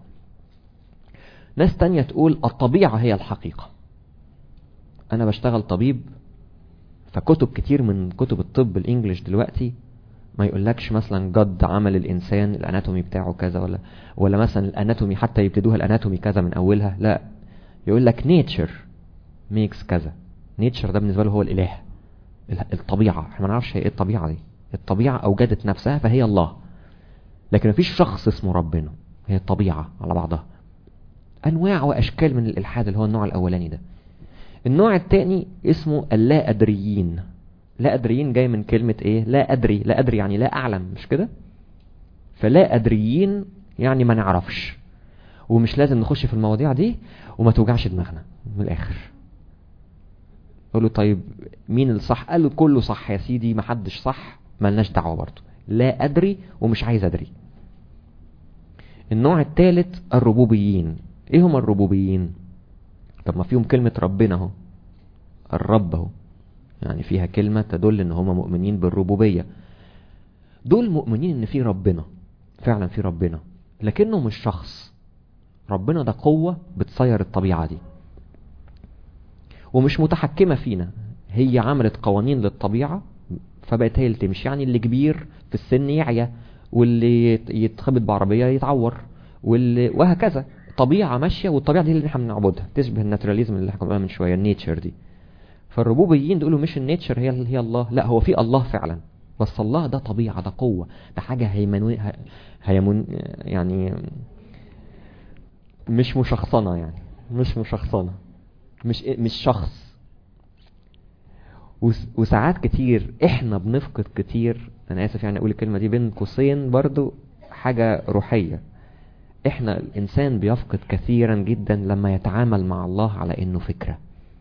ناس تانية تقول الطبيعة هي الحقيقة انا بشتغل طبيب فكتب كتير من كتب الطب الانجليش دلوقتي ما يقولكش مثلا جد عمل الانسان الاناتومي بتاعه كذا ولا ولا مثلا الاناتومي حتى يبتدوها الاناتومي كذا من اولها لا يقول لك نيتشر ميكس كذا نيتشر ده بالنسبه له هو الاله الطبيعه احنا ما نعرفش هي ايه الطبيعه دي الطبيعه اوجدت نفسها فهي الله لكن مفيش شخص اسمه ربنا هي الطبيعه على بعضها انواع واشكال من الالحاد اللي هو النوع الاولاني ده النوع الثاني اسمه اللا ادريين لا ادريين جاي من كلمة ايه لا ادري لا ادري يعني لا اعلم مش كده فلا ادريين يعني ما نعرفش ومش لازم نخش في المواضيع دي وما توجعش دماغنا من الاخر قول له طيب مين الصح قال له كله صح يا سيدي ما حدش صح ملناش دعوه برضه لا ادري ومش عايز ادري النوع الثالث الربوبيين ايه هم الربوبيين طب ما فيهم كلمة ربنا اهو الرب اهو يعني فيها كلمة تدل ان هم مؤمنين بالربوبية دول مؤمنين ان في ربنا فعلا في ربنا لكنه مش شخص ربنا ده قوة بتصير الطبيعة دي ومش متحكمة فينا هي عملت قوانين للطبيعة فبقت هي اللي تمشي يعني اللي كبير في السن يعيا واللي يتخبط بعربية يتعور واللي وهكذا طبيعة ماشية والطبيعة دي اللي احنا بنعبدها تشبه الناتراليزم اللي احنا قلنا من شوية النيتشر دي فالربوبيين بيقولوا مش النيتشر هي هي الله لا هو في الله فعلا بس الله ده طبيعة ده قوة ده حاجة هيمن هيمن يعني مش مشخصنة يعني مش مشخصنة مش مش شخص وساعات كتير احنا بنفقد كتير انا اسف يعني اقول الكلمة دي بين قوسين برضو حاجة روحية احنا الانسان بيفقد كثيرا جدا لما يتعامل مع الله على انه فكرة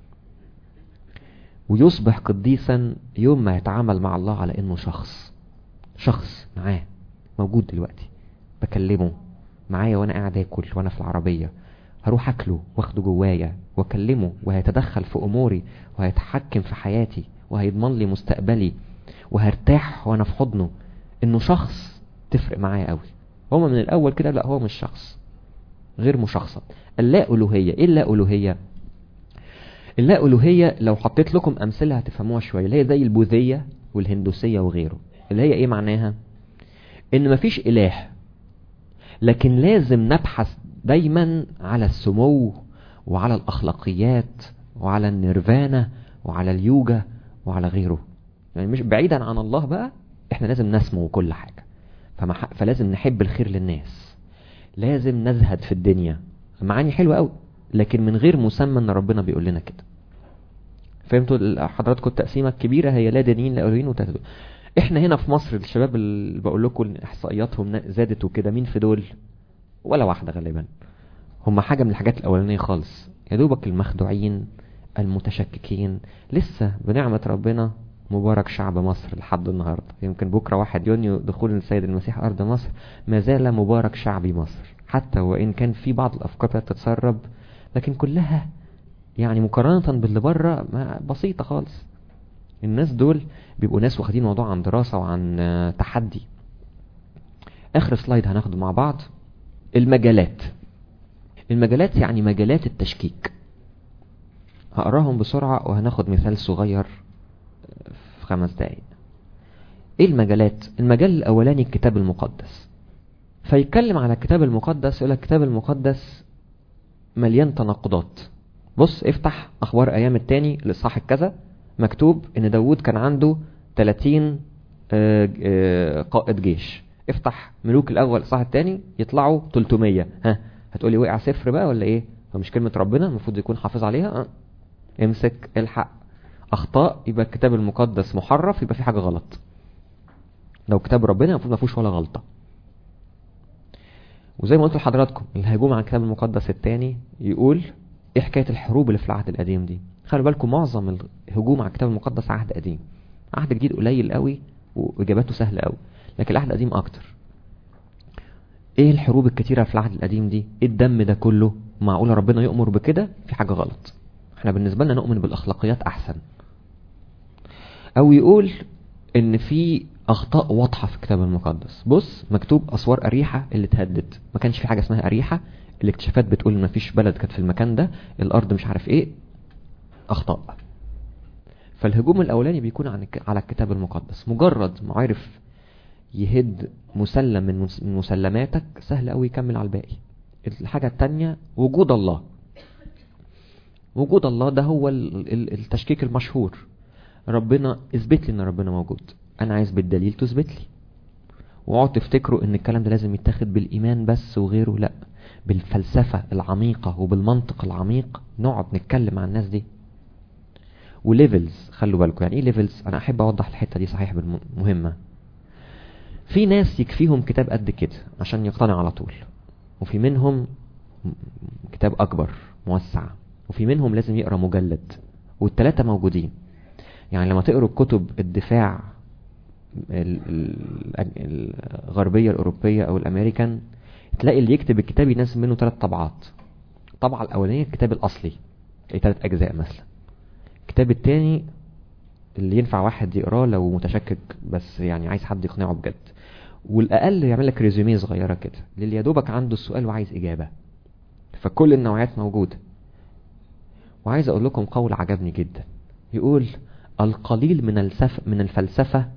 ويصبح قديسا يوم ما يتعامل مع الله على انه شخص شخص معاه موجود دلوقتي بكلمه معايا وانا قاعد اكل وانا في العربية هروح اكله واخده جوايا واكلمه وهيتدخل في اموري وهيتحكم في حياتي وهيضمن لي مستقبلي وهرتاح وانا في حضنه انه شخص تفرق معايا قوي هما من الاول كده لا هو مش شخص غير مشخصا اللا الوهيه ايه اللا الوهيه اللا الوهيه لو حطيت لكم امثله هتفهموها شويه اللي هي زي البوذيه والهندوسيه وغيره اللي هي ايه معناها ان مفيش اله لكن لازم نبحث دايما على السمو وعلى الاخلاقيات وعلى النيرفانا وعلى اليوجا وعلى غيره يعني مش بعيدا عن الله بقى احنا لازم نسمو كل حاجه فمح... فلازم نحب الخير للناس لازم نزهد في الدنيا معاني حلوة قوي لكن من غير مسمى ان ربنا بيقول لنا كده فهمتوا حضراتكم التقسيمة الكبيرة هي لا دينيين لا أولويين وتهدوا احنا هنا في مصر الشباب اللي بقول لكم احصائياتهم زادت وكده مين في دول ولا واحدة غالبا هم حاجة من الحاجات الأولانية خالص يا دوبك المخدوعين المتشككين لسه بنعمة ربنا مبارك شعب مصر لحد النهاردة يمكن بكرة واحد يونيو دخول السيد المسيح أرض مصر ما زال مبارك شعبي مصر حتى وإن كان في بعض الأفكار تتسرب لكن كلها يعني مقارنة باللي بره بسيطة خالص الناس دول بيبقوا ناس واخدين موضوع عن دراسة وعن تحدي اخر سلايد هناخده مع بعض المجالات المجالات يعني مجالات التشكيك هقراهم بسرعة وهناخد مثال صغير في خمس دقايق ايه المجالات المجال الاولاني الكتاب المقدس فيتكلم على الكتاب المقدس يقول الكتاب المقدس مليان تناقضات بص افتح اخبار ايام التاني الاصحاح الكذا مكتوب ان داود كان عنده 30 قائد جيش افتح ملوك الاول الاصحاح التاني يطلعوا 300 ها هتقولي وقع صفر بقى ولا ايه فمش كلمة ربنا المفروض يكون حافظ عليها اه امسك الحق اخطاء يبقى الكتاب المقدس محرف يبقى في حاجة غلط لو كتاب ربنا المفروض ما فيهوش ولا غلطة وزي ما قلت لحضراتكم الهجوم على الكتاب المقدس الثاني يقول ايه حكايه الحروب اللي في العهد القديم دي خلي بالكم معظم الهجوم على الكتاب المقدس عهد قديم عهد جديد قليل قوي واجاباته سهله قوي لكن العهد القديم اكتر ايه الحروب الكتيره في العهد القديم دي ايه الدم ده كله معقول ربنا يؤمر بكده في حاجه غلط احنا بالنسبه لنا نؤمن بالاخلاقيات احسن او يقول ان في اخطاء واضحه في الكتاب المقدس بص مكتوب اسوار اريحه اللي اتهدت ما كانش في حاجه اسمها اريحه الاكتشافات بتقول ان مفيش بلد كانت في المكان ده الارض مش عارف ايه اخطاء فالهجوم الاولاني بيكون عن على الكتاب المقدس مجرد ما عرف يهد مسلم من مسلماتك سهل قوي يكمل على الباقي الحاجة التانية وجود الله وجود الله ده هو التشكيك المشهور ربنا اثبت لي ان ربنا موجود انا عايز بالدليل تثبت لي واقعد تفتكروا ان الكلام ده لازم يتاخد بالايمان بس وغيره لا بالفلسفة العميقة وبالمنطق العميق نقعد نتكلم عن الناس دي وليفلز خلوا بالكم يعني ايه ليفلز انا احب اوضح الحتة دي صحيح مهمة في ناس يكفيهم كتاب قد كده عشان يقتنع على طول وفي منهم كتاب اكبر موسع وفي منهم لازم يقرا مجلد والتلاتة موجودين يعني لما تقروا كتب الدفاع الغربية الأوروبية أو الأمريكان تلاقي اللي يكتب الكتاب ينزل منه ثلاث طبعات الطبعة الأولانية الكتاب الأصلي أي ثلاث أجزاء مثلا الكتاب الثاني اللي ينفع واحد يقراه لو متشكك بس يعني عايز حد يقنعه بجد والأقل يعمل لك ريزوميه صغيرة كده للي يا دوبك عنده السؤال وعايز إجابة فكل النوعيات موجودة وعايز أقول لكم قول عجبني جدا يقول القليل من السف من الفلسفة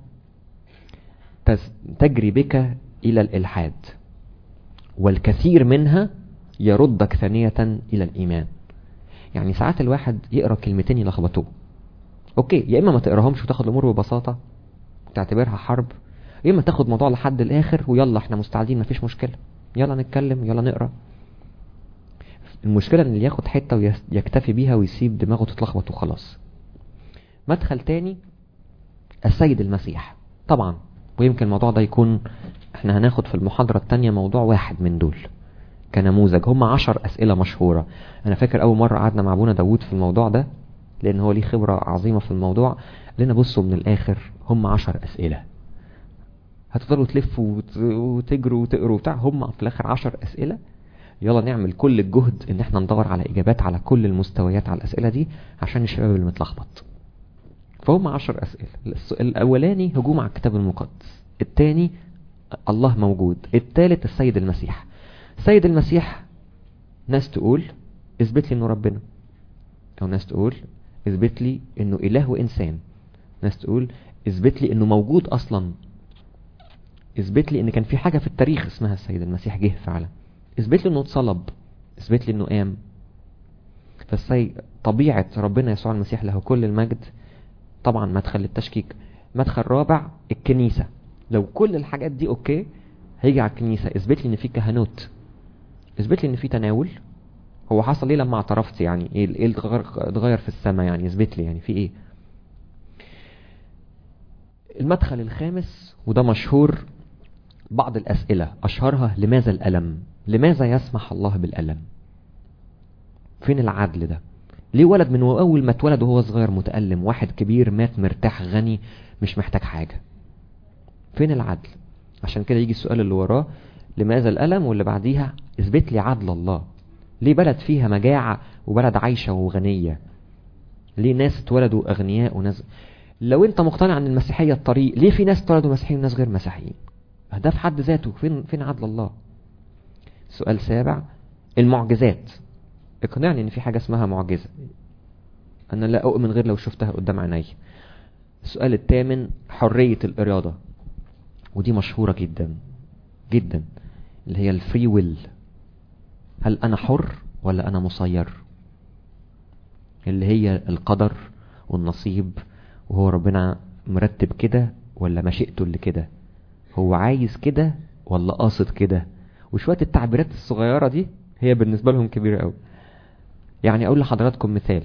تجري بك إلى الإلحاد والكثير منها يردك ثانية إلى الإيمان يعني ساعات الواحد يقرأ كلمتين يلخبطوه أوكي يا إما ما تقراهمش وتاخد الأمور ببساطة وتعتبرها حرب يا إما تاخد موضوع لحد الآخر ويلا إحنا مستعدين مفيش مشكلة يلا نتكلم يلا نقرأ المشكلة إن اللي ياخد حتة ويكتفي بيها ويسيب دماغه تتلخبط وخلاص مدخل تاني السيد المسيح طبعا ويمكن الموضوع ده يكون احنا هناخد في المحاضرة التانية موضوع واحد من دول كنموذج هم عشر أسئلة مشهورة أنا فاكر أول مرة قعدنا مع أبونا داوود في الموضوع ده لأن هو ليه خبرة عظيمة في الموضوع لنا بصوا من الآخر هم عشر أسئلة هتفضلوا تلفوا وتجروا وتقروا بتاع هم في الآخر عشر أسئلة يلا نعمل كل الجهد ان احنا ندور على اجابات على كل المستويات على الاسئلة دي عشان الشباب اللي متلخبط فهم عشر اسئلة الاولاني هجوم على الكتاب المقدس الثاني الله موجود الثالث السيد المسيح السيد المسيح ناس تقول اثبت لي انه ربنا او ناس تقول اثبت لي انه اله وانسان ناس تقول اثبت لي انه موجود اصلا اثبت لي ان كان في حاجة في التاريخ اسمها السيد المسيح جه فعلا اثبت لي انه اتصلب اثبت لي انه قام فالسي طبيعة ربنا يسوع المسيح له كل المجد طبعا مدخل للتشكيك مدخل رابع الكنيسة لو كل الحاجات دي اوكي هيجي على الكنيسة اثبت لي ان في كهنوت اثبت لي ان في تناول هو حصل ايه لما اعترفت يعني ايه اللي اتغير في السماء يعني اثبت لي يعني في ايه المدخل الخامس وده مشهور بعض الأسئلة أشهرها لماذا الألم لماذا يسمح الله بالألم فين العدل ده ليه ولد من اول ما اتولد وهو صغير متألم واحد كبير مات مرتاح غني مش محتاج حاجة فين العدل عشان كده يجي السؤال اللي وراه لماذا الألم واللي بعديها اثبت لي عدل الله ليه بلد فيها مجاعة وبلد عايشة وغنية ليه ناس اتولدوا أغنياء وناس لو انت مقتنع ان المسيحية الطريق ليه في ناس اتولدوا مسيحيين وناس غير مسيحيين ده في حد ذاته فين فين عدل الله سؤال سابع المعجزات اقنعني ان في حاجة اسمها معجزة انا لا اؤمن غير لو شفتها قدام عيني السؤال الثامن حرية الارادة ودي مشهورة جدا جدا اللي هي الفري ويل هل انا حر ولا انا مسير اللي هي القدر والنصيب وهو ربنا مرتب كده ولا مشيئته اللي كده هو عايز كده ولا قاصد كده وشوية التعبيرات الصغيرة دي هي بالنسبة لهم كبيرة قوي يعني اقول لحضراتكم مثال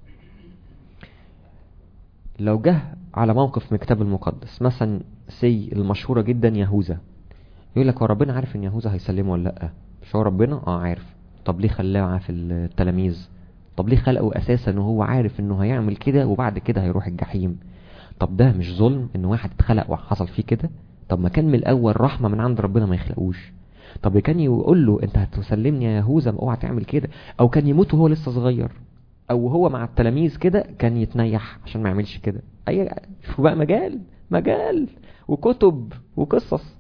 لو جه على موقف من الكتاب المقدس مثلا سي المشهورة جدا يهوذا يقول لك هو ربنا عارف ان يهوذا هيسلمه ولا لا مش هو ربنا اه عارف طب ليه خلاه معاه في التلاميذ طب ليه خلقه اساسا وهو عارف انه هيعمل كده وبعد كده هيروح الجحيم طب ده مش ظلم ان واحد اتخلق وحصل فيه كده طب ما كان من الاول رحمه من عند ربنا ما يخلقوش طب كان يقول له انت هتسلمني يا يهوذا اوعى تعمل كده او كان يموت وهو لسه صغير او هو مع التلاميذ كده كان يتنيح عشان ما يعملش كده اي شوفوا بقى مجال مجال وكتب وقصص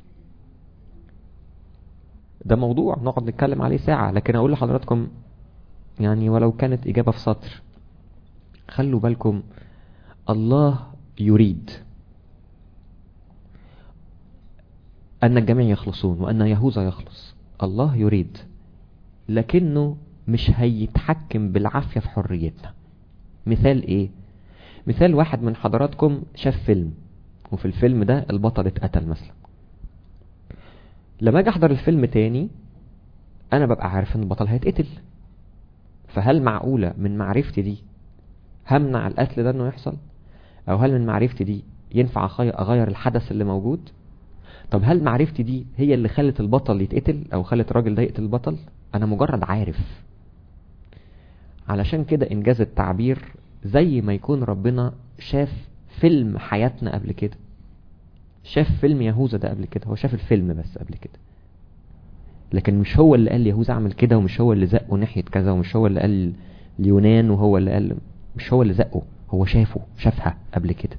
ده موضوع نقعد نتكلم عليه ساعة لكن اقول لحضراتكم يعني ولو كانت اجابة في سطر خلوا بالكم الله يريد أن الجميع يخلصون وأن يهوذا يخلص الله يريد لكنه مش هيتحكم بالعافية في حريتنا مثال ايه مثال واحد من حضراتكم شاف فيلم وفي الفيلم ده البطل اتقتل مثلا لما اجي احضر الفيلم تاني انا ببقى عارف ان البطل هيتقتل فهل معقولة من معرفتي دي همنع القتل ده انه يحصل او هل من معرفتي دي ينفع اغير الحدث اللي موجود طب هل معرفتي دي هي اللي خلت البطل يتقتل او خلت الراجل ده يقتل البطل انا مجرد عارف علشان كده انجاز التعبير زي ما يكون ربنا شاف فيلم حياتنا قبل كده شاف فيلم يهوذا ده قبل كده هو شاف الفيلم بس قبل كده لكن مش هو اللي قال يهوذا اعمل كده ومش هو اللي زقه ناحية كذا ومش هو اللي قال اليونان وهو اللي قال مش هو اللي زقه هو شافه شافها قبل كده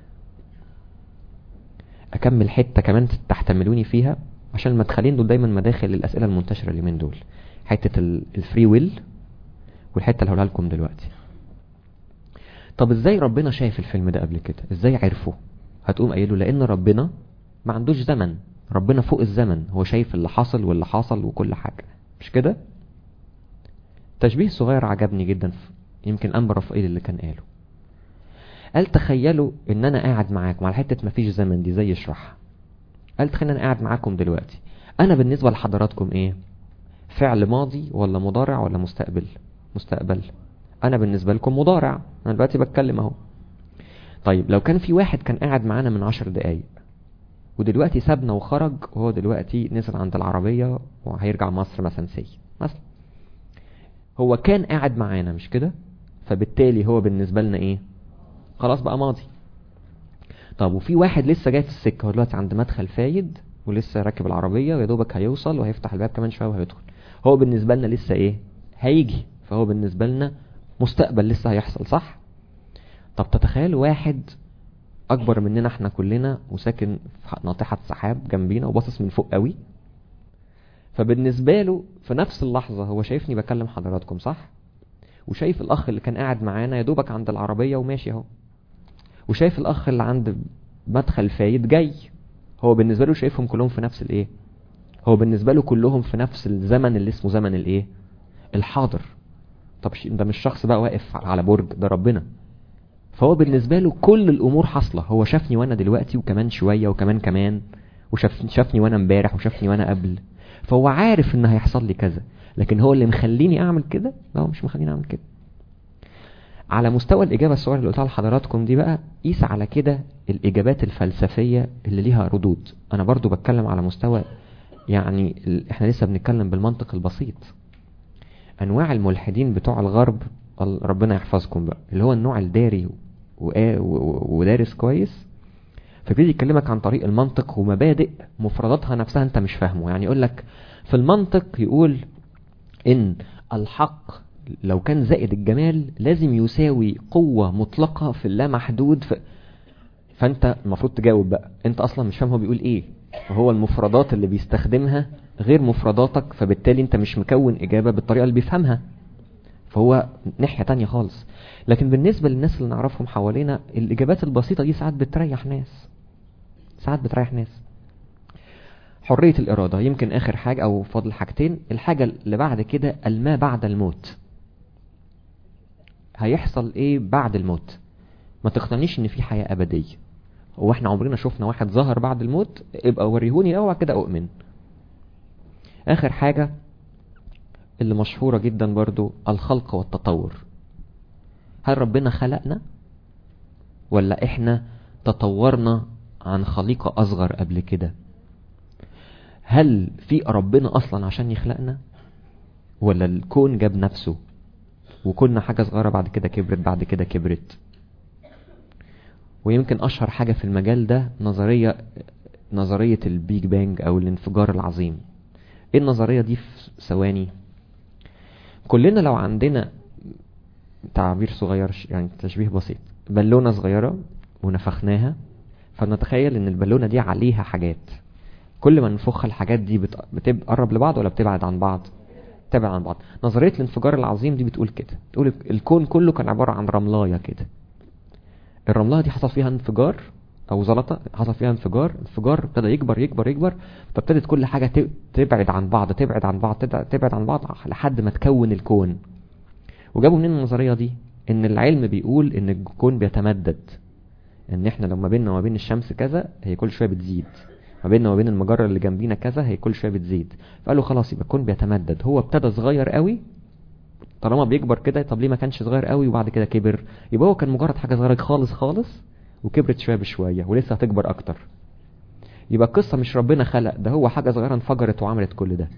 اكمل حتة كمان تحتملوني فيها عشان المدخلين دول دايما مداخل الاسئلة المنتشرة اليومين دول حتة الفري ويل والحتة اللي هقولها لكم دلوقتي طب ازاي ربنا شايف الفيلم ده قبل كده ازاي عرفه هتقوم قايله لان ربنا ما عندوش زمن ربنا فوق الزمن هو شايف اللي حصل واللي حصل وكل حاجة مش كده تشبيه صغير عجبني جدا يمكن انبر رفائيل اللي كان قاله قال تخيلوا ان انا قاعد معاكم على حتة مفيش زمن دي زي يشرح قال تخيل انا قاعد معاكم دلوقتي انا بالنسبة لحضراتكم ايه فعل ماضي ولا مضارع ولا مستقبل مستقبل انا بالنسبة لكم مضارع انا دلوقتي بتكلم اهو طيب لو كان في واحد كان قاعد معانا من عشر دقايق ودلوقتي سابنا وخرج وهو دلوقتي نزل عند العربية وهيرجع مصر مثلا سي مثلا هو كان قاعد معانا مش كده فبالتالي هو بالنسبة لنا ايه خلاص بقى ماضي طب وفي واحد لسه جاي في السكة هو دلوقتي عند مدخل فايد ولسه راكب العربية ويا دوبك هيوصل وهيفتح الباب كمان شوية وهيدخل هو بالنسبة لنا لسه ايه هيجي فهو بالنسبة لنا مستقبل لسه هيحصل صح طب تتخيل واحد اكبر مننا احنا كلنا وساكن في ناطحة سحاب جنبينا وباصص من فوق قوي فبالنسبة له في نفس اللحظة هو شايفني بكلم حضراتكم صح وشايف الاخ اللي كان قاعد معانا يا دوبك عند العربية وماشي اهو وشايف الاخ اللي عند مدخل فايد جاي هو بالنسبة له شايفهم كلهم في نفس الايه هو بالنسبة له كلهم في نفس الزمن اللي اسمه زمن الايه الحاضر طب ده مش شخص بقى واقف على برج ده ربنا فهو بالنسبة له كل الامور حاصلة هو شافني وانا دلوقتي وكمان شوية وكمان كمان وشافني شافني وانا امبارح وشافني وانا قبل فهو عارف ان هيحصل لي كذا لكن هو اللي مخليني اعمل كده لا هو مش مخليني اعمل كده على مستوى الاجابة السؤال اللي قلتها لحضراتكم دي بقى قيس على كده الاجابات الفلسفية اللي ليها ردود انا برضو بتكلم على مستوى يعني ال... احنا لسه بنتكلم بالمنطق البسيط انواع الملحدين بتوع الغرب ربنا يحفظكم بقى اللي هو النوع الداري ودارس كويس فبيبتدي يكلمك عن طريق المنطق ومبادئ مفرداتها نفسها انت مش فاهمه يعني يقول لك في المنطق يقول ان الحق لو كان زائد الجمال لازم يساوي قوة مطلقة في اللامحدود في فانت المفروض تجاوب بقى انت اصلا مش فاهم هو بيقول ايه وهو المفردات اللي بيستخدمها غير مفرداتك فبالتالي انت مش مكون اجابة بالطريقة اللي بيفهمها فهو ناحية تانية خالص لكن بالنسبة للناس اللي نعرفهم حوالينا الاجابات البسيطة دي ساعات بتريح ناس ساعات بتريح ناس حرية الإرادة يمكن آخر حاجة أو فضل حاجتين الحاجة اللي بعد كده الما بعد الموت هيحصل إيه بعد الموت ما تقتنيش إن في حياة أبدية هو احنا عمرنا شفنا واحد ظهر بعد الموت ابقى وريهوني اوعى كده اؤمن اخر حاجة اللي مشهورة جدا برضو الخلق والتطور هل ربنا خلقنا ولا احنا تطورنا عن خليقة اصغر قبل كده هل في ربنا اصلا عشان يخلقنا ولا الكون جاب نفسه وكنا حاجة صغيرة بعد كده كبرت بعد كده كبرت ويمكن اشهر حاجة في المجال ده نظرية نظرية البيج بانج او الانفجار العظيم ايه النظرية دي في ثواني كلنا لو عندنا تعبير صغير يعني تشبيه بسيط بالونة صغيرة ونفخناها فنتخيل ان البالونة دي عليها حاجات كل ما نفخ الحاجات دي بتقرب لبعض ولا بتبعد عن بعض تبعد عن بعض نظرية الانفجار العظيم دي بتقول كده تقول الكون كله كان عبارة عن رملاية كده الرملة دي حصل فيها انفجار او زلطة حصل فيها انفجار انفجار ابتدى يكبر يكبر يكبر فابتدت كل حاجة تبعد عن بعض تبعد عن بعض تبعد عن بعض لحد ما تكون الكون وجابوا منين النظرية دي ان العلم بيقول ان الكون بيتمدد ان احنا لو ما بيننا وما بين الشمس كذا هي كل شوية بتزيد ما بيننا وما بين المجرة اللي جنبينا كذا هي كل شوية بتزيد فقالوا خلاص يبقى الكون بيتمدد هو ابتدى صغير قوي طالما بيكبر كده طب ليه ما كانش صغير قوي وبعد كده كبر يبقى هو كان مجرد حاجة صغيرة خالص خالص وكبرت شوية بشوية ولسه هتكبر اكتر يبقى القصة مش ربنا خلق ده هو حاجة صغيرة انفجرت وعملت كل ده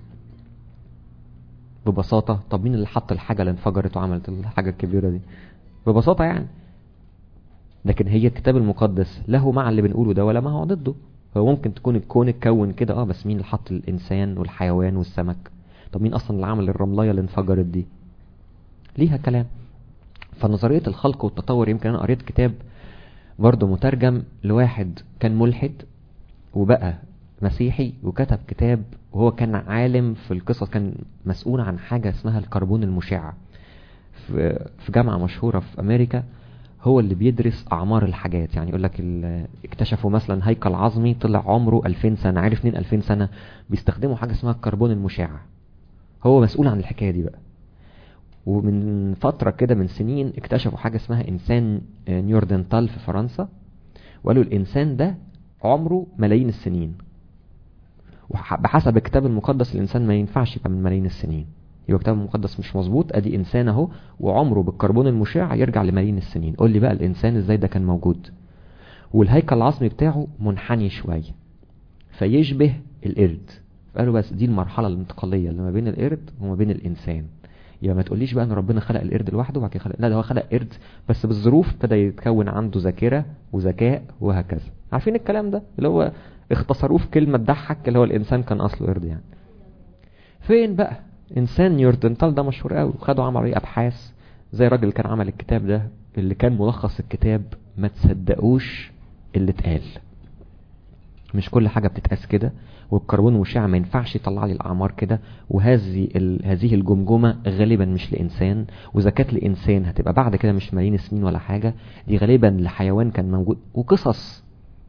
ببساطة طب مين اللي حط الحاجة اللي انفجرت وعملت الحاجة الكبيرة دي ببساطة يعني لكن هي الكتاب المقدس له مع اللي بنقوله ده ولا ما هو ضده هو ممكن تكون الكون اتكون كده اه بس مين اللي حط الانسان والحيوان والسمك طب مين اصلا اللي عمل الرملايه اللي انفجرت دي ليها كلام فنظرية الخلق والتطور يمكن انا قريت كتاب برضه مترجم لواحد كان ملحد وبقى مسيحي وكتب كتاب وهو كان عالم في القصص كان مسؤول عن حاجة اسمها الكربون المشع في جامعة مشهورة في امريكا هو اللي بيدرس اعمار الحاجات يعني يقول لك اكتشفوا مثلا هيكل عظمي طلع عمره 2000 سنة عارف مين 2000 سنة بيستخدموا حاجة اسمها الكربون المشع هو مسؤول عن الحكاية دي بقى ومن فترة كده من سنين اكتشفوا حاجة اسمها انسان نيوردنتال في فرنسا وقالوا الانسان ده عمره ملايين السنين وبحسب الكتاب المقدس الانسان ما ينفعش يبقى من ملايين السنين يبقى الكتاب المقدس مش مظبوط ادي انسان اهو وعمره بالكربون المشع يرجع لملايين السنين قول لي بقى الانسان ازاي ده كان موجود والهيكل العظمي بتاعه منحني شوية فيشبه القرد قالوا بس دي المرحلة الانتقالية اللي ما بين القرد وما بين الانسان يبقى ما تقوليش بقى ان ربنا خلق القرد لوحده وبعد كده خلق لا ده هو خلق قرد بس بالظروف ابتدى يتكون عنده ذاكره وذكاء وهكذا عارفين الكلام ده اللي هو اختصروه في كلمه تضحك اللي هو الانسان كان اصله قرد يعني فين بقى انسان نيوردنتال ده مشهور قوي وخدوا عملوا ايه ابحاث زي الراجل اللي كان عمل الكتاب ده اللي كان ملخص الكتاب ما تصدقوش اللي اتقال مش كل حاجة بتتقاس كده والكربون المشع ما ينفعش يطلع لي الاعمار كده وهذه هذه الجمجمه غالبا مش لانسان واذا كانت لانسان هتبقى بعد كده مش ملايين السنين ولا حاجه دي غالبا لحيوان كان موجود وقصص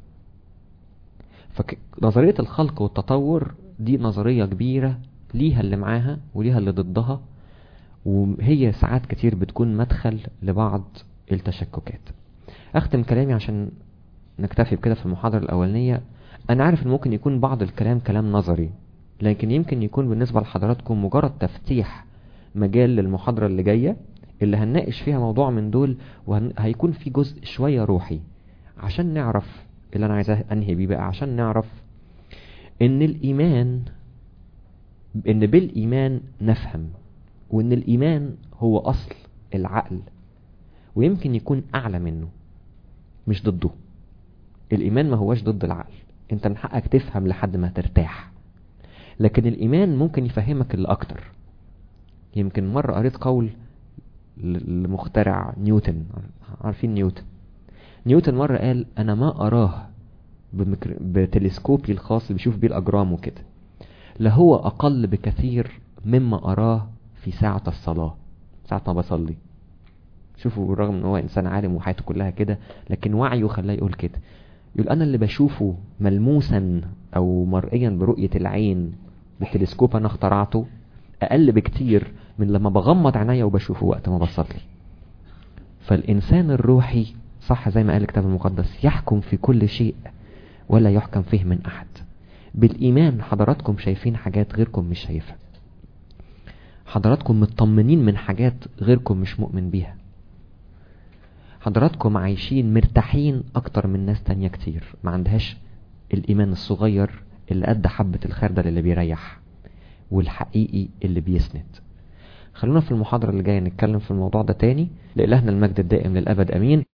فنظريه الخلق والتطور دي نظريه كبيره ليها اللي معاها وليها اللي ضدها وهي ساعات كتير بتكون مدخل لبعض التشككات اختم كلامي عشان نكتفي بكده في المحاضرة الأولانية أنا عارف إن ممكن يكون بعض الكلام كلام نظري لكن يمكن يكون بالنسبة لحضراتكم مجرد تفتيح مجال للمحاضرة اللي جاية اللي هنناقش فيها موضوع من دول وهيكون في جزء شوية روحي عشان نعرف اللي أنا عايزاه أنهي بيه بقى عشان نعرف إن الإيمان إن بالإيمان نفهم وإن الإيمان هو أصل العقل ويمكن يكون اعلى منه مش ضده الايمان ما هوش ضد العقل انت من حقك تفهم لحد ما ترتاح لكن الايمان ممكن يفهمك اللي اكتر يمكن مرة قريت قول لمخترع نيوتن عارفين نيوتن نيوتن مرة قال انا ما اراه بمكر... بتلسكوبي الخاص اللي بيشوف بيه الاجرام وكده لهو اقل بكثير مما اراه في ساعة الصلاة ساعة ما بصلي شوفوا بالرغم ان هو انسان عالم وحياته كلها كده لكن وعيه خلاه يقول كده يقول انا اللي بشوفه ملموسا او مرئيا برؤية العين بالتلسكوب انا اخترعته اقل بكتير من لما بغمض عينيا وبشوفه وقت ما بصلي فالانسان الروحي صح زي ما قال الكتاب المقدس يحكم في كل شيء ولا يحكم فيه من احد بالايمان حضراتكم شايفين حاجات غيركم مش شايفها حضراتكم مطمنين من حاجات غيركم مش مؤمن بيها حضراتكم عايشين مرتاحين اكتر من ناس تانية كتير ما عندهاش الايمان الصغير اللي قد حبة الخردل اللي بيريح والحقيقي اللي بيسند خلونا في المحاضرة اللي جاية نتكلم في الموضوع ده تاني لإلهنا المجد الدائم للأبد أمين